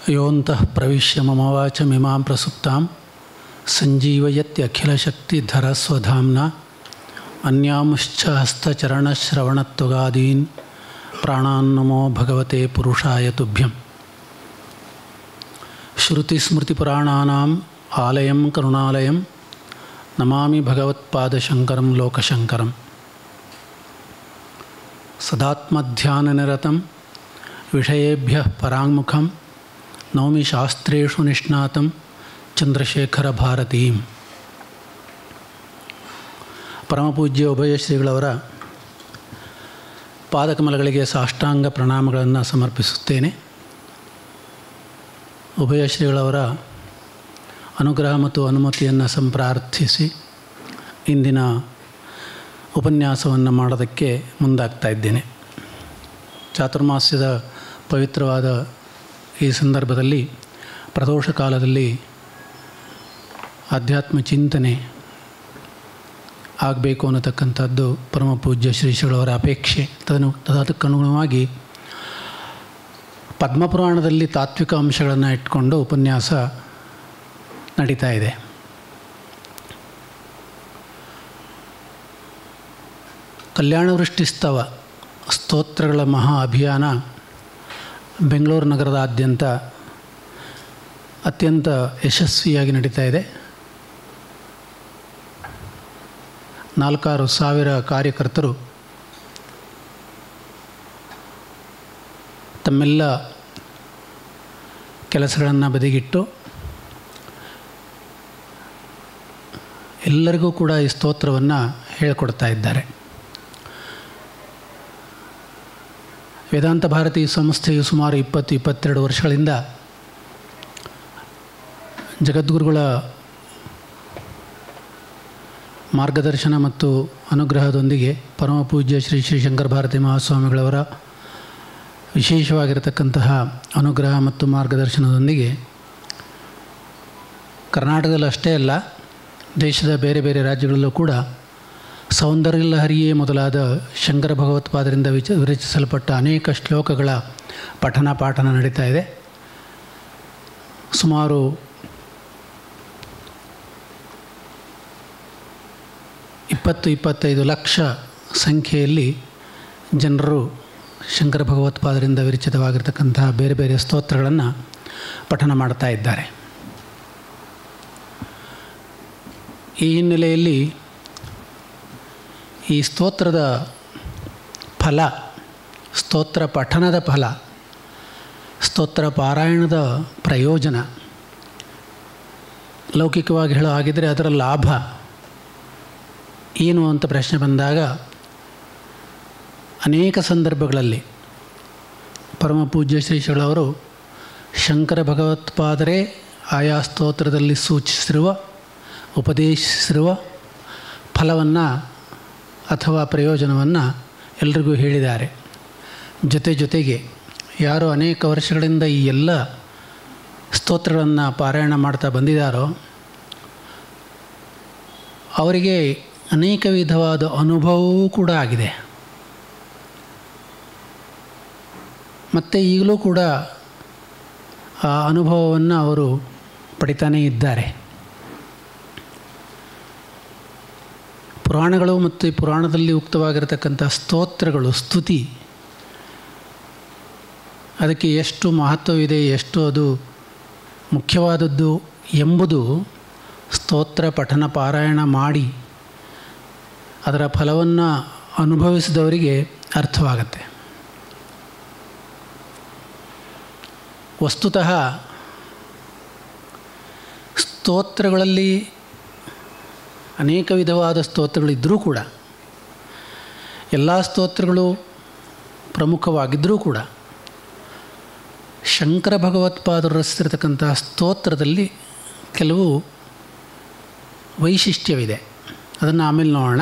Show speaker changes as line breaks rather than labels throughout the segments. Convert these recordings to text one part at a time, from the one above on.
ಯೋಂತಃ ಪ್ರವಿಶ್ಯ ಮಮ ವಾಚಮಿಮಾಂ ಪ್ರಸುಪ್ತಾಂ ಸಂಜೀವಯತ್ಯಖಿಲಶಕ್ತಿಧರಸ್ವಧಾಮ್ನ ಅನ್ಯಾಂಶ್ಚ ಹಸ್ತಚರಣಶ್ರವಣತ್ವಗಾದೀನ್ ಪ್ರಾಣಾನ್ನಮೋ ಭಗವತೆ ಪುರುಷಾಯ ತುಭ್ಯಂ ಶ್ರುತಿಸ್ಮೃತಿಪುರಾಣಾನಾಂ ಆಲಯಂ ಕರುಣಾಲಯಂ ನಮಾಮಿ ಭಗವತ್ಪಾದಶಂಕರಂ ಲೋಕಶಂಕರಂ ಸದಾತ್ಮಧ್ಯಾನನಿರತಂ ವಿಷಯೇಭ್ಯ ಪರಾಂಗುಖಂ ನೌಮಿ ಶಾಸ್ತ್ರೇಷು ನಿಷ್ಣಾತಂ ಚಂದ್ರಶೇಖರ ಭಾರತೀಂ ಪರಮಪೂಜ್ಯ ಉಭಯ ಶ್ರೀಗಳವರ ಪಾದಕಮಲಗಳಿಗೆ ಸಾಷ್ಟಾಂಗ ಪ್ರಣಾಮಗಳನ್ನು ಸಮರ್ಪಿಸುತ್ತೇನೆ ಉಭಯ ಶ್ರೀಗಳವರ ಅನುಗ್ರಹ ಮತ್ತು ಅನುಮತಿಯನ್ನು ಸಂಪ್ರಾರ್ಥಿಸಿ ಇಂದಿನ ಉಪನ್ಯಾಸವನ್ನು ಮಾಡೋದಕ್ಕೆ ಮುಂದಾಗ್ತಾ ಇದ್ದೇನೆ ಚಾತುರ್ಮಾಸ್ಯದ ಪವಿತ್ರವಾದ ಈ ಸಂದರ್ಭದಲ್ಲಿ ಪ್ರದೋಷ ಕಾಲದಲ್ಲಿ ಆಧ್ಯಾತ್ಮ ಚಿಂತನೆ ಆಗಬೇಕು ಅನ್ನತಕ್ಕಂಥದ್ದು ಪರಮ ಪೂಜ್ಯ ಶ್ರೀಗಳವರ ಅಪೇಕ್ಷೆ ತದನು ತದಕ್ಕನುಗುಣವಾಗಿ ಪದ್ಮಪುರಾಣದಲ್ಲಿ ತಾತ್ವಿಕ ಅಂಶಗಳನ್ನು ಇಟ್ಕೊಂಡು ಉಪನ್ಯಾಸ ನಡೀತಾ ಇದೆ ಕಲ್ಯಾಣ ವೃಷ್ಟಿಸ್ತವ ಸ್ತೋತ್ರಗಳ ಮಹಾ ಅಭಿಯಾನ ಬೆಂಗಳೂರು ನಗರದಾದ್ಯಂತ ಅತ್ಯಂತ ಯಶಸ್ವಿಯಾಗಿ ನಡೀತಾ ಇದೆ ನಾಲ್ಕಾರು ಸಾವಿರ ಕಾರ್ಯಕರ್ತರು ತಮ್ಮೆಲ್ಲ ಕೆಲಸಗಳನ್ನು ಬದಿಗಿಟ್ಟು ಎಲ್ಲರಿಗೂ ಕೂಡ ಈ ಸ್ತೋತ್ರವನ್ನು ಹೇಳಿಕೊಡ್ತಾ ಇದ್ದಾರೆ ವೇದಾಂತ ಭಾರತಿ ಸಂಸ್ಥೆಯು ಸುಮಾರು ಇಪ್ಪತ್ತು ಇಪ್ಪತ್ತೆರಡು ವರ್ಷಗಳಿಂದ ಜಗದ್ಗುರುಗಳ ಮಾರ್ಗದರ್ಶನ ಮತ್ತು ಅನುಗ್ರಹದೊಂದಿಗೆ ಪರಮ ಪೂಜ್ಯ ಶ್ರೀ ಶ್ರೀ ಶಂಕರ ಭಾರತಿ ಮಹಾಸ್ವಾಮಿಗಳವರ ವಿಶೇಷವಾಗಿರತಕ್ಕಂತಹ ಅನುಗ್ರಹ ಮತ್ತು ಮಾರ್ಗದರ್ಶನದೊಂದಿಗೆ ಕರ್ನಾಟಕದಲ್ಲಿ ಅಷ್ಟೇ ಅಲ್ಲ ದೇಶದ ಬೇರೆ ಬೇರೆ ರಾಜ್ಯಗಳಲ್ಲೂ ಕೂಡ ಸೌಂದರ್ಯಲಹರಿಯೇ ಮೊದಲಾದ ಶಂಕರ ಭಗವತ್ಪಾದರಿಂದ ವಿಚ ವಿರಚಿಸಲ್ಪಟ್ಟ ಅನೇಕ ಶ್ಲೋಕಗಳ ಪಠನ ಪಾಠನ ನಡೀತಾ ಇದೆ ಸುಮಾರು ಇಪ್ಪತ್ತು ಇಪ್ಪತ್ತೈದು ಲಕ್ಷ ಸಂಖ್ಯೆಯಲ್ಲಿ ಜನರು ಶಂಕರ ಭಗವತ್ಪಾದರಿಂದ ವಿರಚಿತವಾಗಿರ್ತಕ್ಕಂತಹ ಬೇರೆ ಬೇರೆ ಸ್ತೋತ್ರಗಳನ್ನು ಪಠನ ಮಾಡ್ತಾ ಇದ್ದಾರೆ ಈ ಹಿನ್ನೆಲೆಯಲ್ಲಿ ಈ ಸ್ತೋತ್ರದ ಫಲ ಸ್ತೋತ್ರ ಪಠನದ ಫಲ ಸ್ತೋತ್ರ ಪಾರಾಯಣದ ಪ್ರಯೋಜನ ಲೌಕಿಕವಾಗಿ ಹೇಳೋ ಹಾಗಿದ್ದರೆ ಅದರ ಲಾಭ ಏನು ಅಂತ ಪ್ರಶ್ನೆ ಬಂದಾಗ ಅನೇಕ ಸಂದರ್ಭಗಳಲ್ಲಿ ಪರಮ ಪೂಜ್ಯ ಶ್ರೀಗಳವರು ಶಂಕರ ಭಗವತ್ಪಾದರೇ ಆಯಾ ಸ್ತೋತ್ರದಲ್ಲಿ ಸೂಚಿಸಿರುವ ಉಪದೇಶಿಸಿರುವ ಫಲವನ್ನು ಅಥವಾ ಪ್ರಯೋಜನವನ್ನು ಎಲ್ರಿಗೂ ಹೇಳಿದ್ದಾರೆ ಜೊತೆ ಜೊತೆಗೆ ಯಾರು ಅನೇಕ ವರ್ಷಗಳಿಂದ ಈ ಎಲ್ಲ ಸ್ತೋತ್ರಗಳನ್ನು ಪಾರಾಯಣ ಮಾಡ್ತಾ ಬಂದಿದ್ದಾರೋ ಅವರಿಗೆ ಅನೇಕ ವಿಧವಾದ ಅನುಭವವೂ ಕೂಡ ಆಗಿದೆ ಮತ್ತು ಈಗಲೂ ಕೂಡ ಆ ಅನುಭವವನ್ನು ಅವರು ಪಡಿತಾನೇ ಇದ್ದಾರೆ ಪುರಾಣಗಳು ಮತ್ತು ಈ ಪುರಾಣದಲ್ಲಿ ಉಕ್ತವಾಗಿರತಕ್ಕಂಥ ಸ್ತೋತ್ರಗಳು ಸ್ತುತಿ ಅದಕ್ಕೆ ಎಷ್ಟು ಮಹತ್ವವಿದೆ ಎಷ್ಟು ಅದು ಮುಖ್ಯವಾದದ್ದು ಎಂಬುದು ಸ್ತೋತ್ರ ಪಠನ ಪಾರಾಯಣ ಮಾಡಿ ಅದರ ಫಲವನ್ನು ಅನುಭವಿಸಿದವರಿಗೆ ಅರ್ಥವಾಗತ್ತೆ ವಸ್ತುತಃ ಸ್ತೋತ್ರಗಳಲ್ಲಿ ಅನೇಕ ವಿಧವಾದ ಸ್ತೋತ್ರಗಳಿದ್ದರೂ ಕೂಡ ಎಲ್ಲ ಸ್ತೋತ್ರಗಳು ಪ್ರಮುಖವಾಗಿದ್ದರೂ ಕೂಡ ಶಂಕರ ಭಗವತ್ಪಾದರು ರಚಿಸಿರ್ತಕ್ಕಂಥ ಸ್ತೋತ್ರದಲ್ಲಿ ಕೆಲವು ವೈಶಿಷ್ಟ್ಯವಿದೆ ಅದನ್ನು ಆಮೇಲೆ ನೋಡೋಣ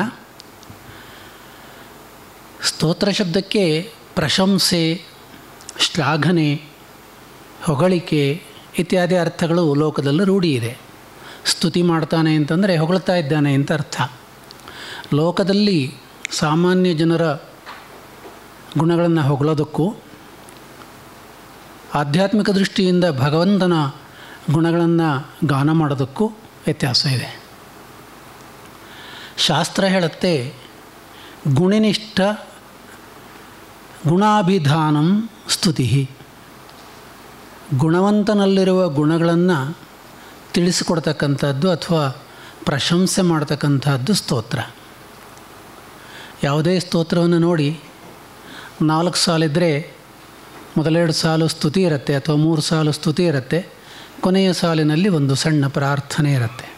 ಸ್ತೋತ್ರ ಶಬ್ದಕ್ಕೆ ಪ್ರಶಂಸೆ ಶ್ಲಾಘನೆ ಹೊಗಳಿಕೆ ಇತ್ಯಾದಿ ಅರ್ಥಗಳು ಲೋಕದಲ್ಲಿ ರೂಢಿ ಇದೆ ಸ್ತುತಿ ಮಾಡ್ತಾನೆ ಅಂತಂದರೆ ಹೊಗಳ್ತಾ ಇದ್ದಾನೆ ಅಂತ ಅರ್ಥ ಲೋಕದಲ್ಲಿ ಸಾಮಾನ್ಯ ಜನರ ಗುಣಗಳನ್ನು ಹೊಗಳೋದಕ್ಕೂ ಆಧ್ಯಾತ್ಮಿಕ ದೃಷ್ಟಿಯಿಂದ ಭಗವಂತನ ಗುಣಗಳನ್ನು ಗಾನ ಮಾಡೋದಕ್ಕೂ ವ್ಯತ್ಯಾಸ ಇದೆ ಶಾಸ್ತ್ರ ಹೇಳುತ್ತೆ ಗುಣಿನಿಷ್ಠ ಗುಣಾಭಿಧಾನಂ ಸ್ತುತಿ ಗುಣವಂತನಲ್ಲಿರುವ ಗುಣಗಳನ್ನು ತಿಳಿಸಿಕೊಡ್ತಕ್ಕಂಥದ್ದು ಅಥವಾ ಪ್ರಶಂಸೆ ಮಾಡ್ತಕ್ಕಂಥದ್ದು ಸ್ತೋತ್ರ ಯಾವುದೇ ಸ್ತೋತ್ರವನ್ನು ನೋಡಿ ನಾಲ್ಕು ಸಾಲಿದ್ದರೆ ಮೊದಲೆರಡು ಸಾಲು ಸ್ತುತಿ ಇರುತ್ತೆ ಅಥವಾ ಮೂರು ಸಾಲು ಸ್ತುತಿ ಇರುತ್ತೆ ಕೊನೆಯ ಸಾಲಿನಲ್ಲಿ ಒಂದು ಸಣ್ಣ ಪ್ರಾರ್ಥನೆ ಇರುತ್ತೆ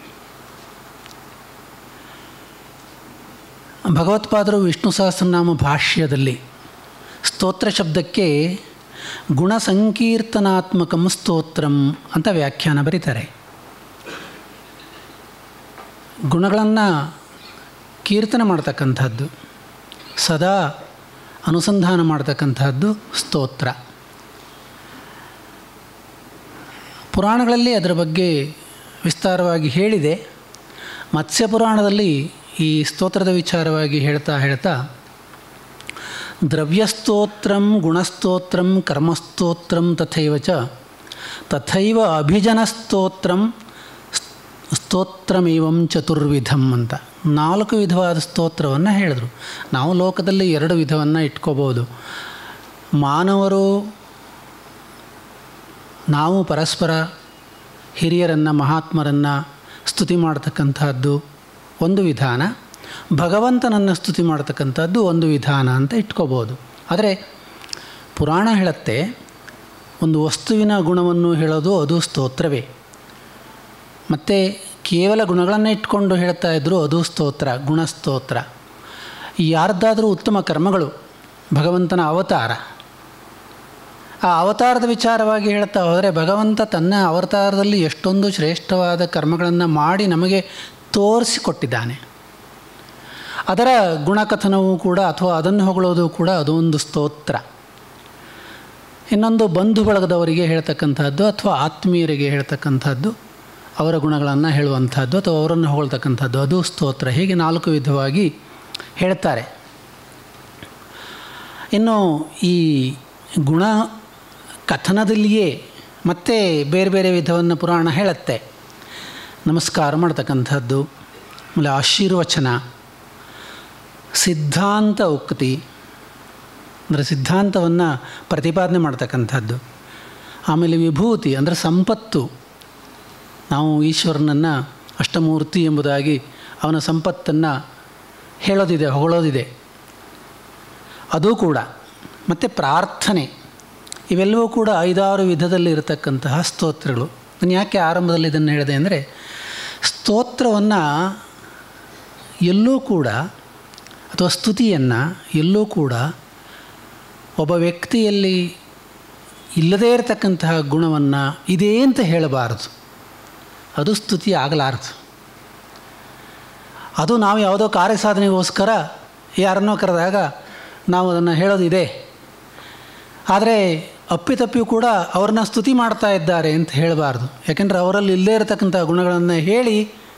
ಭಗವತ್ಪಾದರು ವಿಷ್ಣು ಸಹಸ್ರನಾಮ ಭಾಷ್ಯದಲ್ಲಿ ಸ್ತೋತ್ರ ಶಬ್ದಕ್ಕೆ ಗುಣ ಸಂಕೀರ್ತನಾತ್ಮಕಂ ಸ್ತೋತ್ರಂ ಅಂತ ವ್ಯಾಖ್ಯಾನ ಬರೀತಾರೆ ಗುಣಗಳನ್ನು ಕೀರ್ತನೆ ಮಾಡ್ತಕ್ಕಂಥದ್ದು ಸದಾ ಅನುಸಂಧಾನ ಮಾಡ್ತಕ್ಕಂಥದ್ದು ಸ್ತೋತ್ರ ಪುರಾಣಗಳಲ್ಲಿ ಅದರ ಬಗ್ಗೆ ವಿಸ್ತಾರವಾಗಿ ಹೇಳಿದೆ ಮತ್ಸ್ಯ ಪುರಾಣದಲ್ಲಿ ಈ ಸ್ತೋತ್ರದ ವಿಚಾರವಾಗಿ ಹೇಳ್ತಾ ಹೇಳ್ತಾ ದ್ರವ್ಯಸ್ತೋತ್ರಂ ಗುಣಸ್ತೋತ್ರಂ ಕರ್ಮಸ್ತೋತ್ರಂ ತಥೈವ ಚ ತಥೈವ ಅಭಿಜನಸ್ತೋತ್ರಂ ಸ್ತೋತ್ರಮೇವಂ ಚತುರ್ವಿಧಂ ಅಂತ ನಾಲ್ಕು ವಿಧವಾದ ಸ್ತೋತ್ರವನ್ನು ಹೇಳಿದರು ನಾವು ಲೋಕದಲ್ಲಿ ಎರಡು ವಿಧವನ್ನು ಇಟ್ಕೋಬೋದು ಮಾನವರು ನಾವು ಪರಸ್ಪರ ಹಿರಿಯರನ್ನು ಮಹಾತ್ಮರನ್ನು ಸ್ತುತಿ ಮಾಡ್ತಕ್ಕಂಥದ್ದು ಒಂದು ವಿಧಾನ ಭಗವಂತನನ್ನು ಸ್ತುತಿ ಮಾಡ್ತಕ್ಕಂಥದ್ದು ಒಂದು ವಿಧಾನ ಅಂತ ಇಟ್ಕೋಬೋದು ಆದರೆ ಪುರಾಣ ಹೇಳುತ್ತೆ ಒಂದು ವಸ್ತುವಿನ ಗುಣವನ್ನು ಹೇಳೋದು ಅದು ಸ್ತೋತ್ರವೇ ಮತ್ತು ಕೇವಲ ಗುಣಗಳನ್ನು ಇಟ್ಕೊಂಡು ಹೇಳ್ತಾ ಇದ್ದರು ಅದು ಸ್ತೋತ್ರ ಗುಣಸ್ತೋತ್ರ ಯಾರ್ದಾದರೂ ಉತ್ತಮ ಕರ್ಮಗಳು ಭಗವಂತನ ಅವತಾರ ಆ ಅವತಾರದ ವಿಚಾರವಾಗಿ ಹೇಳ್ತಾ ಹೋದರೆ ಭಗವಂತ ತನ್ನ ಅವತಾರದಲ್ಲಿ ಎಷ್ಟೊಂದು ಶ್ರೇಷ್ಠವಾದ ಕರ್ಮಗಳನ್ನು ಮಾಡಿ ನಮಗೆ ತೋರಿಸಿಕೊಟ್ಟಿದ್ದಾನೆ ಅದರ ಗುಣಕಥನವೂ ಕೂಡ ಅಥವಾ ಅದನ್ನು ಹೊಗಳೋದು ಕೂಡ ಅದೊಂದು ಸ್ತೋತ್ರ ಇನ್ನೊಂದು ಬಂಧು ಬಳಗದವರಿಗೆ ಹೇಳ್ತಕ್ಕಂಥದ್ದು ಅಥವಾ ಆತ್ಮೀಯರಿಗೆ ಹೇಳ್ತಕ್ಕಂಥದ್ದು ಅವರ ಗುಣಗಳನ್ನು ಹೇಳುವಂಥದ್ದು ಅಥವಾ ಅವರನ್ನು ಹೊಗಳ್ತಕ್ಕಂಥದ್ದು ಅದು ಸ್ತೋತ್ರ ಹೀಗೆ ನಾಲ್ಕು ವಿಧವಾಗಿ ಹೇಳ್ತಾರೆ ಇನ್ನು ಈ ಗುಣ ಕಥನದಲ್ಲಿಯೇ ಮತ್ತೆ ಬೇರೆ ಬೇರೆ ವಿಧವನ್ನು ಪುರಾಣ ಹೇಳುತ್ತೆ ನಮಸ್ಕಾರ ಮಾಡ್ತಕ್ಕಂಥದ್ದು ಆಮೇಲೆ ಆಶೀರ್ವಚನ ಸಿದ್ಧಾಂತ ಉಕ್ತಿ ಅಂದರೆ ಸಿದ್ಧಾಂತವನ್ನು ಪ್ರತಿಪಾದನೆ ಮಾಡ್ತಕ್ಕಂಥದ್ದು ಆಮೇಲೆ ವಿಭೂತಿ ಅಂದರೆ ಸಂಪತ್ತು ನಾವು ಈಶ್ವರನನ್ನು ಅಷ್ಟಮೂರ್ತಿ ಎಂಬುದಾಗಿ ಅವನ ಸಂಪತ್ತನ್ನು ಹೇಳೋದಿದೆ ಹೊಗಳೋದಿದೆ ಅದು ಕೂಡ ಮತ್ತು ಪ್ರಾರ್ಥನೆ ಇವೆಲ್ಲವೂ ಕೂಡ ಐದಾರು ವಿಧದಲ್ಲಿ ಇರತಕ್ಕಂತಹ ಸ್ತೋತ್ರಗಳು ನಾನು ಯಾಕೆ ಆರಂಭದಲ್ಲಿ ಇದನ್ನು ಹೇಳಿದೆ ಅಂದರೆ ಸ್ತೋತ್ರವನ್ನು ಎಲ್ಲೂ ಕೂಡ ಅಥವಾ ಸ್ತುತಿಯನ್ನು ಎಲ್ಲೂ ಕೂಡ ಒಬ್ಬ ವ್ಯಕ್ತಿಯಲ್ಲಿ ಇಲ್ಲದೇ ಇರತಕ್ಕಂತಹ ಗುಣವನ್ನು ಇದೇ ಅಂತ ಹೇಳಬಾರದು ಅದು ಸ್ತುತಿ ಆಗಲಾರದು ಅದು ನಾವು ಯಾವುದೋ ಕಾರ್ಯಸಾಧನೆಗೋಸ್ಕರ ಯಾರನ್ನೋ ಕರೆದಾಗ ನಾವು ಅದನ್ನು ಹೇಳೋದಿದೆ ಆದರೆ ಅಪ್ಪಿತಪ್ಪಿಯೂ ಕೂಡ ಅವ್ರನ್ನ ಸ್ತುತಿ ಮಾಡ್ತಾ ಇದ್ದಾರೆ ಅಂತ ಹೇಳಬಾರ್ದು ಯಾಕೆಂದರೆ ಅವರಲ್ಲಿ ಇಲ್ಲದೇ ಇರತಕ್ಕಂಥ ಗುಣಗಳನ್ನು ಹೇಳಿ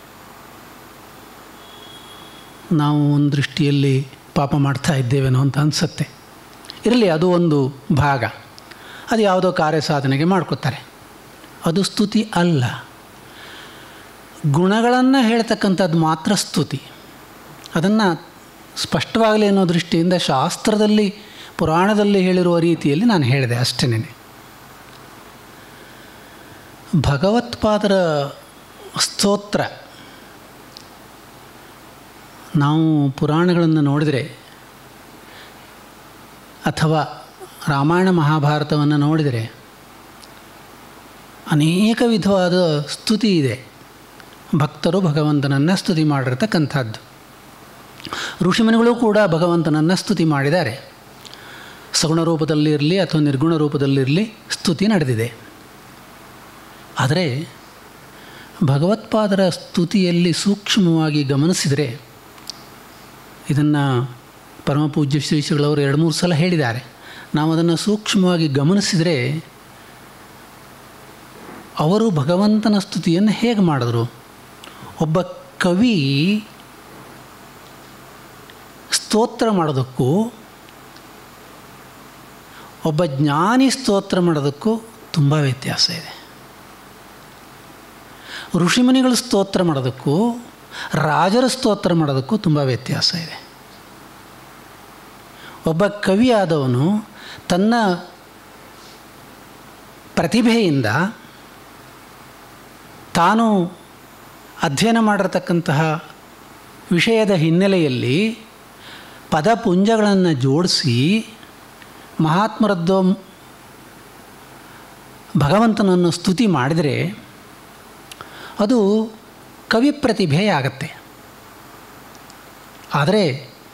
ನಾವು ಒಂದು ದೃಷ್ಟಿಯಲ್ಲಿ ಪಾಪ ಮಾಡ್ತಾ ಇದ್ದೇವೇನೋ ಅಂತ ಅನಿಸುತ್ತೆ ಇರಲಿ ಅದು ಒಂದು ಭಾಗ ಅದು ಯಾವುದೋ ಕಾರ್ಯ ಸಾಧನೆಗೆ ಮಾಡ್ಕೋತಾರೆ ಅದು ಸ್ತುತಿ ಅಲ್ಲ ಗುಣಗಳನ್ನು ಹೇಳ್ತಕ್ಕಂಥದ್ದು ಮಾತ್ರ ಸ್ತುತಿ ಅದನ್ನು ಸ್ಪಷ್ಟವಾಗಲಿ ಅನ್ನೋ ದೃಷ್ಟಿಯಿಂದ ಶಾಸ್ತ್ರದಲ್ಲಿ ಪುರಾಣದಲ್ಲಿ ಹೇಳಿರುವ ರೀತಿಯಲ್ಲಿ ನಾನು ಹೇಳಿದೆ ಅಷ್ಟೇನೆ ಭಗವತ್ಪಾದರ ಸ್ತೋತ್ರ ನಾವು ಪುರಾಣಗಳನ್ನು ನೋಡಿದರೆ ಅಥವಾ ರಾಮಾಯಣ ಮಹಾಭಾರತವನ್ನು ನೋಡಿದರೆ ಅನೇಕ ವಿಧವಾದ ಸ್ತುತಿ ಇದೆ ಭಕ್ತರು ಭಗವಂತನನ್ನು ಸ್ತುತಿ ಮಾಡಿರ್ತಕ್ಕಂಥದ್ದು ಋಷಿಮುನಿಗಳು ಕೂಡ ಭಗವಂತನನ್ನು ಸ್ತುತಿ ಮಾಡಿದ್ದಾರೆ ಸಗುಣ ರೂಪದಲ್ಲಿರಲಿ ಅಥವಾ ನಿರ್ಗುಣ ರೂಪದಲ್ಲಿರಲಿ ಸ್ತುತಿ ನಡೆದಿದೆ ಆದರೆ ಭಗವತ್ಪಾದರ ಸ್ತುತಿಯಲ್ಲಿ ಸೂಕ್ಷ್ಮವಾಗಿ ಗಮನಿಸಿದರೆ ಇದನ್ನು ಪರಮಪೂಜ್ಯ ಶ್ರೀಶ್ರೀಗಳವರು ಎರಡು ಮೂರು ಸಲ ಹೇಳಿದ್ದಾರೆ ನಾವು ಅದನ್ನು ಸೂಕ್ಷ್ಮವಾಗಿ ಗಮನಿಸಿದರೆ ಅವರು ಭಗವಂತನ ಸ್ತುತಿಯನ್ನು ಹೇಗೆ ಮಾಡಿದ್ರು ಒಬ್ಬ ಕವಿ ಸ್ತೋತ್ರ ಮಾಡೋದಕ್ಕೂ ಒಬ್ಬ ಜ್ಞಾನಿ ಸ್ತೋತ್ರ ಮಾಡೋದಕ್ಕೂ ತುಂಬ ವ್ಯತ್ಯಾಸ ಇದೆ ಋಷಿಮುನಿಗಳು ಸ್ತೋತ್ರ ಮಾಡೋದಕ್ಕೂ ರಾಜರ ಸ್ತೋತ್ರ ಮಾಡೋದಕ್ಕೂ ತುಂಬ ವ್ಯತ್ಯಾಸ ಇದೆ ಒಬ್ಬ ಕವಿಯಾದವನು ತನ್ನ ಪ್ರತಿಭೆಯಿಂದ ತಾನು ಅಧ್ಯಯನ ಮಾಡಿರತಕ್ಕಂತಹ ವಿಷಯದ ಹಿನ್ನೆಲೆಯಲ್ಲಿ ಪದಪುಂಜಗಳನ್ನು ಜೋಡಿಸಿ ಮಹಾತ್ಮರದ್ದು ಭಗವಂತನನ್ನು ಸ್ತುತಿ ಮಾಡಿದರೆ ಅದು ಕವಿ ಪ್ರತಿಭೆ ಆಗತ್ತೆ ಆದರೆ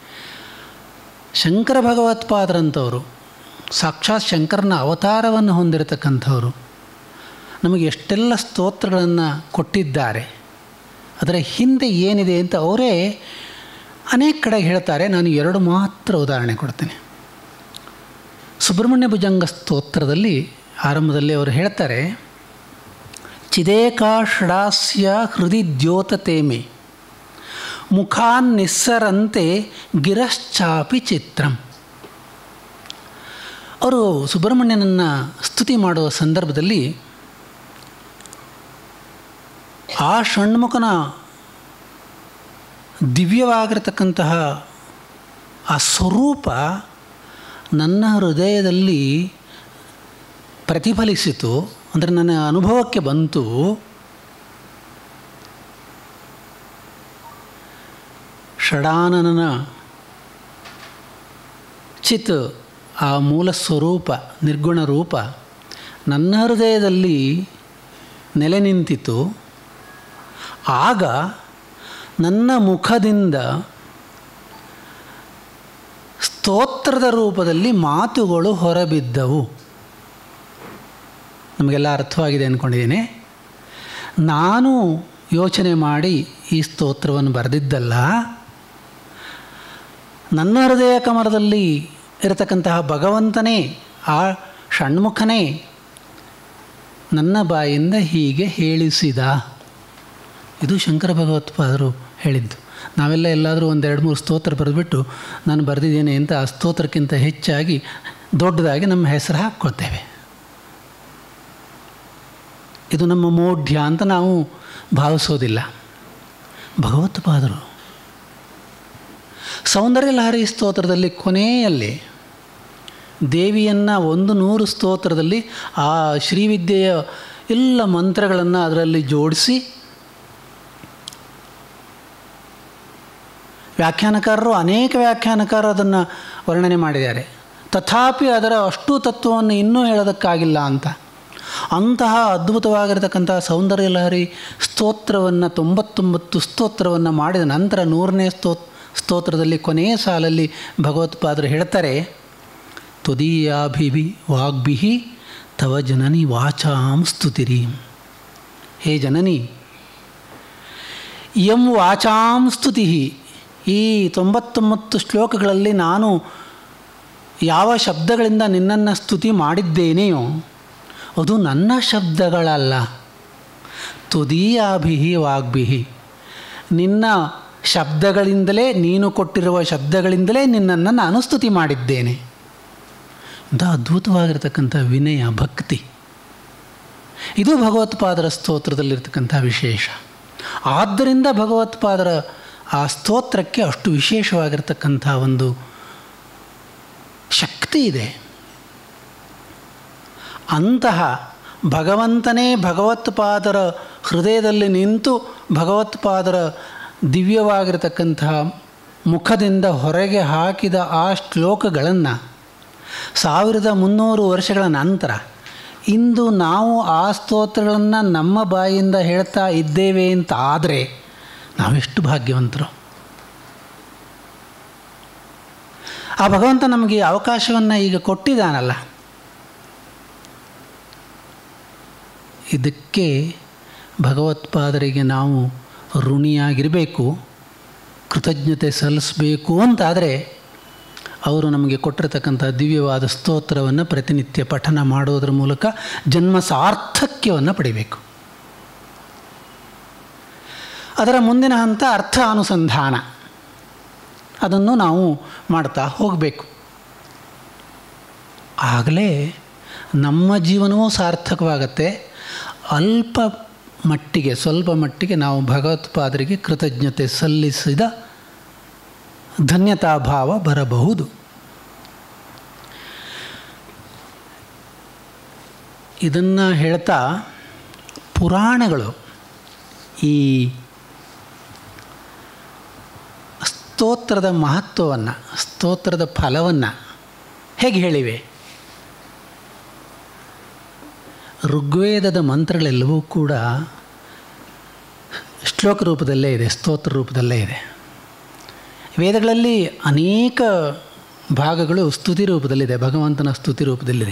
ಶಂಕರ ಭಗವತ್ಪಾದರಂಥವರು ಸಾಕ್ಷಾತ್ ಶಂಕರನ ಅವತಾರವನ್ನು ಹೊಂದಿರತಕ್ಕಂಥವರು ನಮಗೆ ಎಷ್ಟೆಲ್ಲ ಸ್ತೋತ್ರಗಳನ್ನು ಕೊಟ್ಟಿದ್ದಾರೆ ಅದರ ಹಿಂದೆ ಏನಿದೆ ಅಂತ ಅವರೇ ಅನೇಕ ಕಡೆಗೆ ಹೇಳ್ತಾರೆ ನಾನು ಎರಡು ಮಾತ್ರ ಉದಾಹರಣೆ ಕೊಡ್ತೇನೆ ಸುಬ್ರಹ್ಮಣ್ಯ ಭುಜಂಗ ಸ್ತೋತ್ರದಲ್ಲಿ ಆರಂಭದಲ್ಲಿ ಅವರು ಹೇಳ್ತಾರೆ ಚಿದೇಕಾ ಷಡಾಸ್ಯ ಹೃದಯ ದ್ಯೋತತೇಮೆ ಮುಖಾನ್ ನಿಸ್ಸರಂತೆ ಗಿರಶ್ಚಾಪಿ ಚಿತ್ರಂ ಅವರು ಸುಬ್ರಹ್ಮಣ್ಯನನ್ನು ಸ್ತುತಿ ಮಾಡುವ ಸಂದರ್ಭದಲ್ಲಿ ಆ ಷಣ್ಮುಖನ ದಿವ್ಯವಾಗಿರತಕ್ಕಂತಹ ಆ ಸ್ವರೂಪ ನನ್ನ ಹೃದಯದಲ್ಲಿ ಪ್ರತಿಫಲಿಸಿತು ಅಂದರೆ ನನ್ನ ಅನುಭವಕ್ಕೆ ಬಂತು ಷಡಾನನ ಚಿತ್ ಆ ಮೂಲ ಸ್ವರೂಪ ನಿರ್ಗುಣ ರೂಪ ನನ್ನ ಹೃದಯದಲ್ಲಿ ನೆಲೆ ನಿಂತಿತು ಆಗ ನನ್ನ ಮುಖದಿಂದ ಸ್ತೋತ್ರದ ರೂಪದಲ್ಲಿ ಮಾತುಗಳು ಹೊರಬಿದ್ದವು ನಮಗೆಲ್ಲ ಅರ್ಥವಾಗಿದೆ ಅಂದ್ಕೊಂಡಿದ್ದೀನಿ ನಾನು ಯೋಚನೆ ಮಾಡಿ ಈ ಸ್ತೋತ್ರವನ್ನು ಬರೆದಿದ್ದಲ್ಲ ನನ್ನ ಹೃದಯ ಕಮಲದಲ್ಲಿ ಇರತಕ್ಕಂತಹ ಭಗವಂತನೇ ಆ ಷಣ್ಮುಖನೇ ನನ್ನ ಬಾಯಿಂದ ಹೀಗೆ ಹೇಳಿಸಿದ ಇದು ಶಂಕರ ಭಗವತ್ಪಾದರು ಹೇಳಿದ್ದು ನಾವೆಲ್ಲ ಎಲ್ಲಾದರೂ ಒಂದೆರಡು ಮೂರು ಸ್ತೋತ್ರ ಬರೆದ್ಬಿಟ್ಟು ನಾನು ಬರೆದಿದ್ದೇನೆ ಅಂತ ಆ ಸ್ತೋತ್ರಕ್ಕಿಂತ ಹೆಚ್ಚಾಗಿ ದೊಡ್ಡದಾಗಿ ನಮ್ಮ ಹೆಸರು ಹಾಕ್ಕೊಳ್ತೇವೆ ಇದು ನಮ್ಮ ಮೋಢ್ಯ ಅಂತ ನಾವು ಭಾವಿಸೋದಿಲ್ಲ ಭಗವತ್ಪಾದರು ಸೌಂದರ್ಯ ಲಹರಿ ಸ್ತೋತ್ರದಲ್ಲಿ ಕೊನೆಯಲ್ಲಿ ದೇವಿಯನ್ನು ಒಂದು ನೂರು ಸ್ತೋತ್ರದಲ್ಲಿ ಆ ಶ್ರೀವಿದ್ಯೆಯ ಎಲ್ಲ ಮಂತ್ರಗಳನ್ನು ಅದರಲ್ಲಿ ಜೋಡಿಸಿ ವ್ಯಾಖ್ಯಾನಕಾರರು ಅನೇಕ ವ್ಯಾಖ್ಯಾನಕಾರರು ಅದನ್ನು ವರ್ಣನೆ ಮಾಡಿದ್ದಾರೆ ತಥಾಪಿ ಅದರ ಅಷ್ಟು ತತ್ವವನ್ನು ಇನ್ನೂ ಹೇಳೋದಕ್ಕಾಗಿಲ್ಲ ಅಂತ ಅಂತಹ ಅದ್ಭುತವಾಗಿರತಕ್ಕಂಥ ಸೌಂದರ್ಯ ಲಹರಿ ಸ್ತೋತ್ರವನ್ನು ತೊಂಬತ್ತೊಂಬತ್ತು ಸ್ತೋತ್ರವನ್ನು ಮಾಡಿದ ನಂತರ ನೂರನೇ ಸ್ತೋ ಸ್ತೋತ್ರದಲ್ಲಿ ಕೊನೆಯ ಸಾಲಲ್ಲಿ ಭಗವತ್ಪಾದರು ಹೇಳ್ತಾರೆ ತ್ವದೀಯಾಭಿಭಿ ವಾಗ್ಭಿಹಿ ತವ ಜನನಿ ವಾಚಾಂ ಸ್ತುತಿರಿ ಹೇ ಜನನಿ ಎಂ ವಾಚಾಂ ಸ್ತುತಿ ಈ ತೊಂಬತ್ತೊಂಬತ್ತು ಶ್ಲೋಕಗಳಲ್ಲಿ ನಾನು ಯಾವ ಶಬ್ದಗಳಿಂದ ನಿನ್ನನ್ನು ಸ್ತುತಿ ಮಾಡಿದ್ದೇನೆಯೋ ಅದು ನನ್ನ ಶಬ್ದಗಳಲ್ಲ ತುದೀಯಾಭಿಹಿ ವಾಗ್ಭಿಹಿ ನಿನ್ನ ಶಬ್ದಗಳಿಂದಲೇ ನೀನು ಕೊಟ್ಟಿರುವ ಶಬ್ದಗಳಿಂದಲೇ ನಿನ್ನನ್ನು ನಾನು ಸ್ತುತಿ ಮಾಡಿದ್ದೇನೆ ಇಂಥ ಅದ್ಭುತವಾಗಿರ್ತಕ್ಕಂಥ ವಿನಯ ಭಕ್ತಿ ಇದು ಭಗವತ್ಪಾದರ ಸ್ತೋತ್ರದಲ್ಲಿರ್ತಕ್ಕಂಥ ವಿಶೇಷ ಆದ್ದರಿಂದ ಭಗವತ್ಪಾದರ ಆ ಸ್ತೋತ್ರಕ್ಕೆ ಅಷ್ಟು ವಿಶೇಷವಾಗಿರ್ತಕ್ಕಂಥ ಒಂದು ಶಕ್ತಿ ಇದೆ ಅಂತಹ ಭಗವಂತನೇ ಭಗವತ್ಪಾದರ ಹೃದಯದಲ್ಲಿ ನಿಂತು ಭಗವತ್ಪಾದರ ದಿವ್ಯವಾಗಿರತಕ್ಕಂತಹ ಮುಖದಿಂದ ಹೊರಗೆ ಹಾಕಿದ ಆ ಶ್ಲೋಕಗಳನ್ನು ಸಾವಿರದ ಮುನ್ನೂರು ವರ್ಷಗಳ ನಂತರ ಇಂದು ನಾವು ಆ ಸ್ತೋತ್ರಗಳನ್ನು ನಮ್ಮ ಬಾಯಿಂದ ಹೇಳ್ತಾ ಇದ್ದೇವೆ ಅಂತ ಆದರೆ ನಾವೆಷ್ಟು ಭಾಗ್ಯವಂತರು ಆ ಭಗವಂತ ನಮಗೆ ಅವಕಾಶವನ್ನು ಈಗ ಕೊಟ್ಟಿದ್ದಾನಲ್ಲ ಇದಕ್ಕೆ ಭಗವತ್ಪಾದರಿಗೆ ನಾವು ಋಣಿಯಾಗಿರಬೇಕು ಕೃತಜ್ಞತೆ ಸಲ್ಲಿಸಬೇಕು ಅಂತಾದರೆ ಅವರು ನಮಗೆ ಕೊಟ್ಟಿರತಕ್ಕಂಥ ದಿವ್ಯವಾದ ಸ್ತೋತ್ರವನ್ನು ಪ್ರತಿನಿತ್ಯ ಪಠನ ಮಾಡೋದ್ರ ಮೂಲಕ ಜನ್ಮ ಸಾರ್ಥಕ್ಯವನ್ನು ಪಡಿಬೇಕು ಅದರ ಮುಂದಿನ ಹಂತ ಅರ್ಥ ಅನುಸಂಧಾನ ಅದನ್ನು ನಾವು ಮಾಡ್ತಾ ಹೋಗಬೇಕು ಆಗಲೇ ನಮ್ಮ ಜೀವನವೂ ಸಾರ್ಥಕವಾಗತ್ತೆ ಅಲ್ಪ ಮಟ್ಟಿಗೆ ಸ್ವಲ್ಪ ಮಟ್ಟಿಗೆ ನಾವು ಭಗವತ್ಪಾದರಿಗೆ ಕೃತಜ್ಞತೆ ಸಲ್ಲಿಸಿದ ಧನ್ಯತಾಭಾವ ಬರಬಹುದು ಇದನ್ನು ಹೇಳ್ತಾ ಪುರಾಣಗಳು ಈ ಸ್ತೋತ್ರದ ಮಹತ್ವವನ್ನು ಸ್ತೋತ್ರದ ಫಲವನ್ನು ಹೇಗೆ ಹೇಳಿವೆ ಋಗ್ವೇದದ ಮಂತ್ರಗಳೆಲ್ಲವೂ ಕೂಡ ಶ್ಲೋಕ ರೂಪದಲ್ಲೇ ಇದೆ ಸ್ತೋತ್ರ ರೂಪದಲ್ಲೇ ಇದೆ ವೇದಗಳಲ್ಲಿ ಅನೇಕ ಭಾಗಗಳು ಸ್ತುತಿ ರೂಪದಲ್ಲಿದೆ ಭಗವಂತನ ಸ್ತುತಿ ರೂಪದಲ್ಲಿದೆ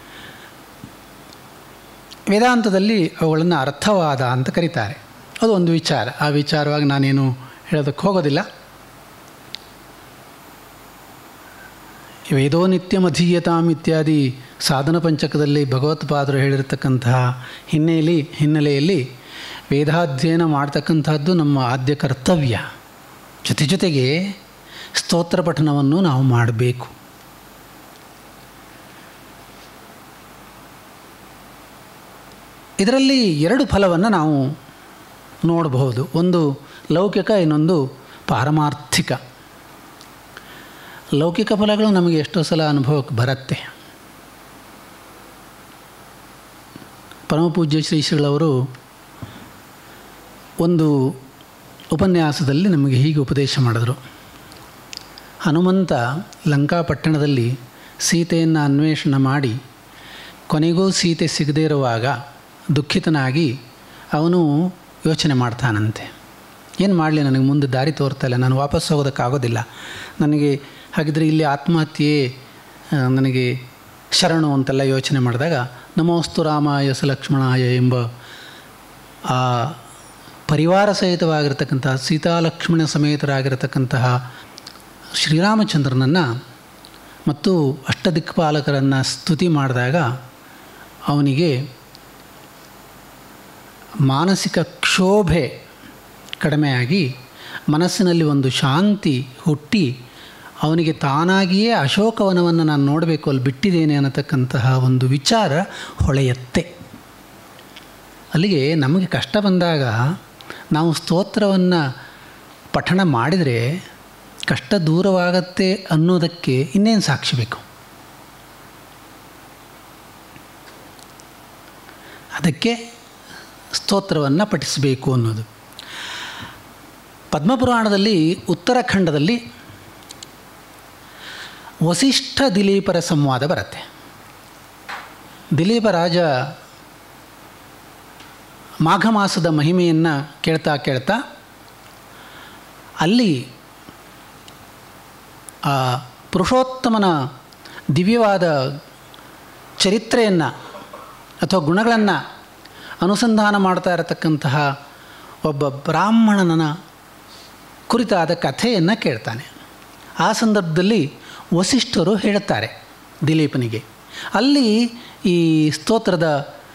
ವೇದಾಂತದಲ್ಲಿ ಅವುಗಳನ್ನು ಅರ್ಥವಾದ ಅಂತ ಕರೀತಾರೆ ಅದು ಒಂದು ವಿಚಾರ ಆ ವಿಚಾರವಾಗಿ ನಾನೇನು ಹೇಳೋದಕ್ಕೆ ಹೋಗೋದಿಲ್ಲ ವೇದೋ ನಿತ್ಯಮಧೀಯತಾಮ್ ಇತ್ಯಾದಿ ಸಾಧನ ಪಂಚಕದಲ್ಲಿ ಭಗವತ್ಪಾದರು ಹೇಳಿರ್ತಕ್ಕಂತಹ ಹಿನ್ನೆಲೆಯಲ್ಲಿ ಹಿನ್ನೆಲೆಯಲ್ಲಿ ವೇದಾಧ್ಯಯನ ಮಾಡ್ತಕ್ಕಂಥದ್ದು ನಮ್ಮ ಆದ್ಯ ಕರ್ತವ್ಯ ಜೊತೆ ಜೊತೆಗೆ ಸ್ತೋತ್ರ ಪಠನವನ್ನು ನಾವು ಮಾಡಬೇಕು ಇದರಲ್ಲಿ ಎರಡು ಫಲವನ್ನು ನಾವು ನೋಡಬಹುದು ಒಂದು ಲೌಕಿಕ ಇನ್ನೊಂದು ಪಾರಮಾರ್ಥಿಕ ಲೌಕಿಕ ಫಲಗಳು ನಮಗೆ ಎಷ್ಟೋ ಸಲ ಅನುಭವಕ್ಕೆ ಬರುತ್ತೆ ಪರಮಪೂಜ್ಯ ಶ್ರೀ ಶ್ರೀಗಳವರು ಒಂದು ಉಪನ್ಯಾಸದಲ್ಲಿ ನಮಗೆ ಹೀಗೆ ಉಪದೇಶ ಮಾಡಿದರು ಹನುಮಂತ ಲಂಕಾಪಟ್ಟಣದಲ್ಲಿ ಸೀತೆಯನ್ನು ಅನ್ವೇಷಣೆ ಮಾಡಿ ಕೊನೆಗೂ ಸೀತೆ ಸಿಗದೇ ಇರುವಾಗ ದುಃಖಿತನಾಗಿ ಅವನು ಯೋಚನೆ ಮಾಡ್ತಾನಂತೆ ಏನು ಮಾಡಲಿ ನನಗೆ ಮುಂದೆ ದಾರಿ ತೋರ್ತಾ ಇಲ್ಲ ನಾನು ವಾಪಸ್ ಹೋಗೋದಕ್ಕಾಗೋದಿಲ್ಲ ನನಗೆ ಹಾಗಿದ್ರೆ ಇಲ್ಲಿ ಆತ್ಮಹತ್ಯೆ ಆ, ನನಗೆ ಶರಣು ಅಂತೆಲ್ಲ ಯೋಚನೆ ಮಾಡಿದಾಗ ನಮೋಸ್ತು ರಾಮಾಯ ಸ ಲಕ್ಷ್ಮಣಾಯ ಎಂಬ ಆ ಪರಿವಾರ ಸಹಿತವಾಗಿರ್ತಕ್ಕಂತಹ ಸೀತಾಲಕ್ಷ್ಮಣ ಸಮೇತರಾಗಿರತಕ್ಕಂತಹ ಶ್ರೀರಾಮಚಂದ್ರನನ್ನು ಮತ್ತು ಅಷ್ಟದಿಕ್ಪಾಲಕರನ್ನು ಸ್ತುತಿ ಮಾಡಿದಾಗ ಅವನಿಗೆ ಮಾನಸಿಕ ಕ್ಷೋಭೆ ಕಡಿಮೆಯಾಗಿ ಮನಸ್ಸಿನಲ್ಲಿ ಒಂದು ಶಾಂತಿ ಹುಟ್ಟಿ ಅವನಿಗೆ ತಾನಾಗಿಯೇ ಅಶೋಕವನವನ್ನು ನಾನು ನೋಡಬೇಕು ಅಲ್ಲಿ ಬಿಟ್ಟಿದ್ದೇನೆ ಅನ್ನತಕ್ಕಂತಹ ಒಂದು ವಿಚಾರ ಹೊಳೆಯತ್ತೆ ಅಲ್ಲಿಗೆ ನಮಗೆ ಕಷ್ಟ ಬಂದಾಗ ನಾವು ಸ್ತೋತ್ರವನ್ನು ಪಠಣ ಮಾಡಿದರೆ ಕಷ್ಟ ದೂರವಾಗತ್ತೆ ಅನ್ನೋದಕ್ಕೆ ಇನ್ನೇನು ಸಾಕ್ಷಿ ಬೇಕು ಅದಕ್ಕೆ ಸ್ತೋತ್ರವನ್ನು ಪಠಿಸಬೇಕು ಅನ್ನೋದು ಪದ್ಮಪುರಾಣದಲ್ಲಿ ಉತ್ತರಾಖಂಡದಲ್ಲಿ ವಸಿಷ್ಠ ದಿಲೀಪರ ಸಂವಾದ ಬರುತ್ತೆ ದಿಲೀಪ ರಾಜ ಮಾಘ ಮಾಸದ ಮಹಿಮೆಯನ್ನು ಕೇಳ್ತಾ ಕೇಳ್ತಾ ಅಲ್ಲಿ ಆ ಪುರುಷೋತ್ತಮನ ದಿವ್ಯವಾದ ಚರಿತ್ರೆಯನ್ನು ಅಥವಾ ಗುಣಗಳನ್ನು ಅನುಸಂಧಾನ ಮಾಡ್ತಾ ಇರತಕ್ಕಂತಹ ಒಬ್ಬ ಬ್ರಾಹ್ಮಣನ ಕುರಿತಾದ ಕಥೆಯನ್ನು ಕೇಳ್ತಾನೆ ಆ ಸಂದರ್ಭದಲ್ಲಿ ವಸಿಷ್ಠರು ಹೇಳುತ್ತಾರೆ ದಿಲೀಪನಿಗೆ ಅಲ್ಲಿ ಈ ಸ್ತೋತ್ರದ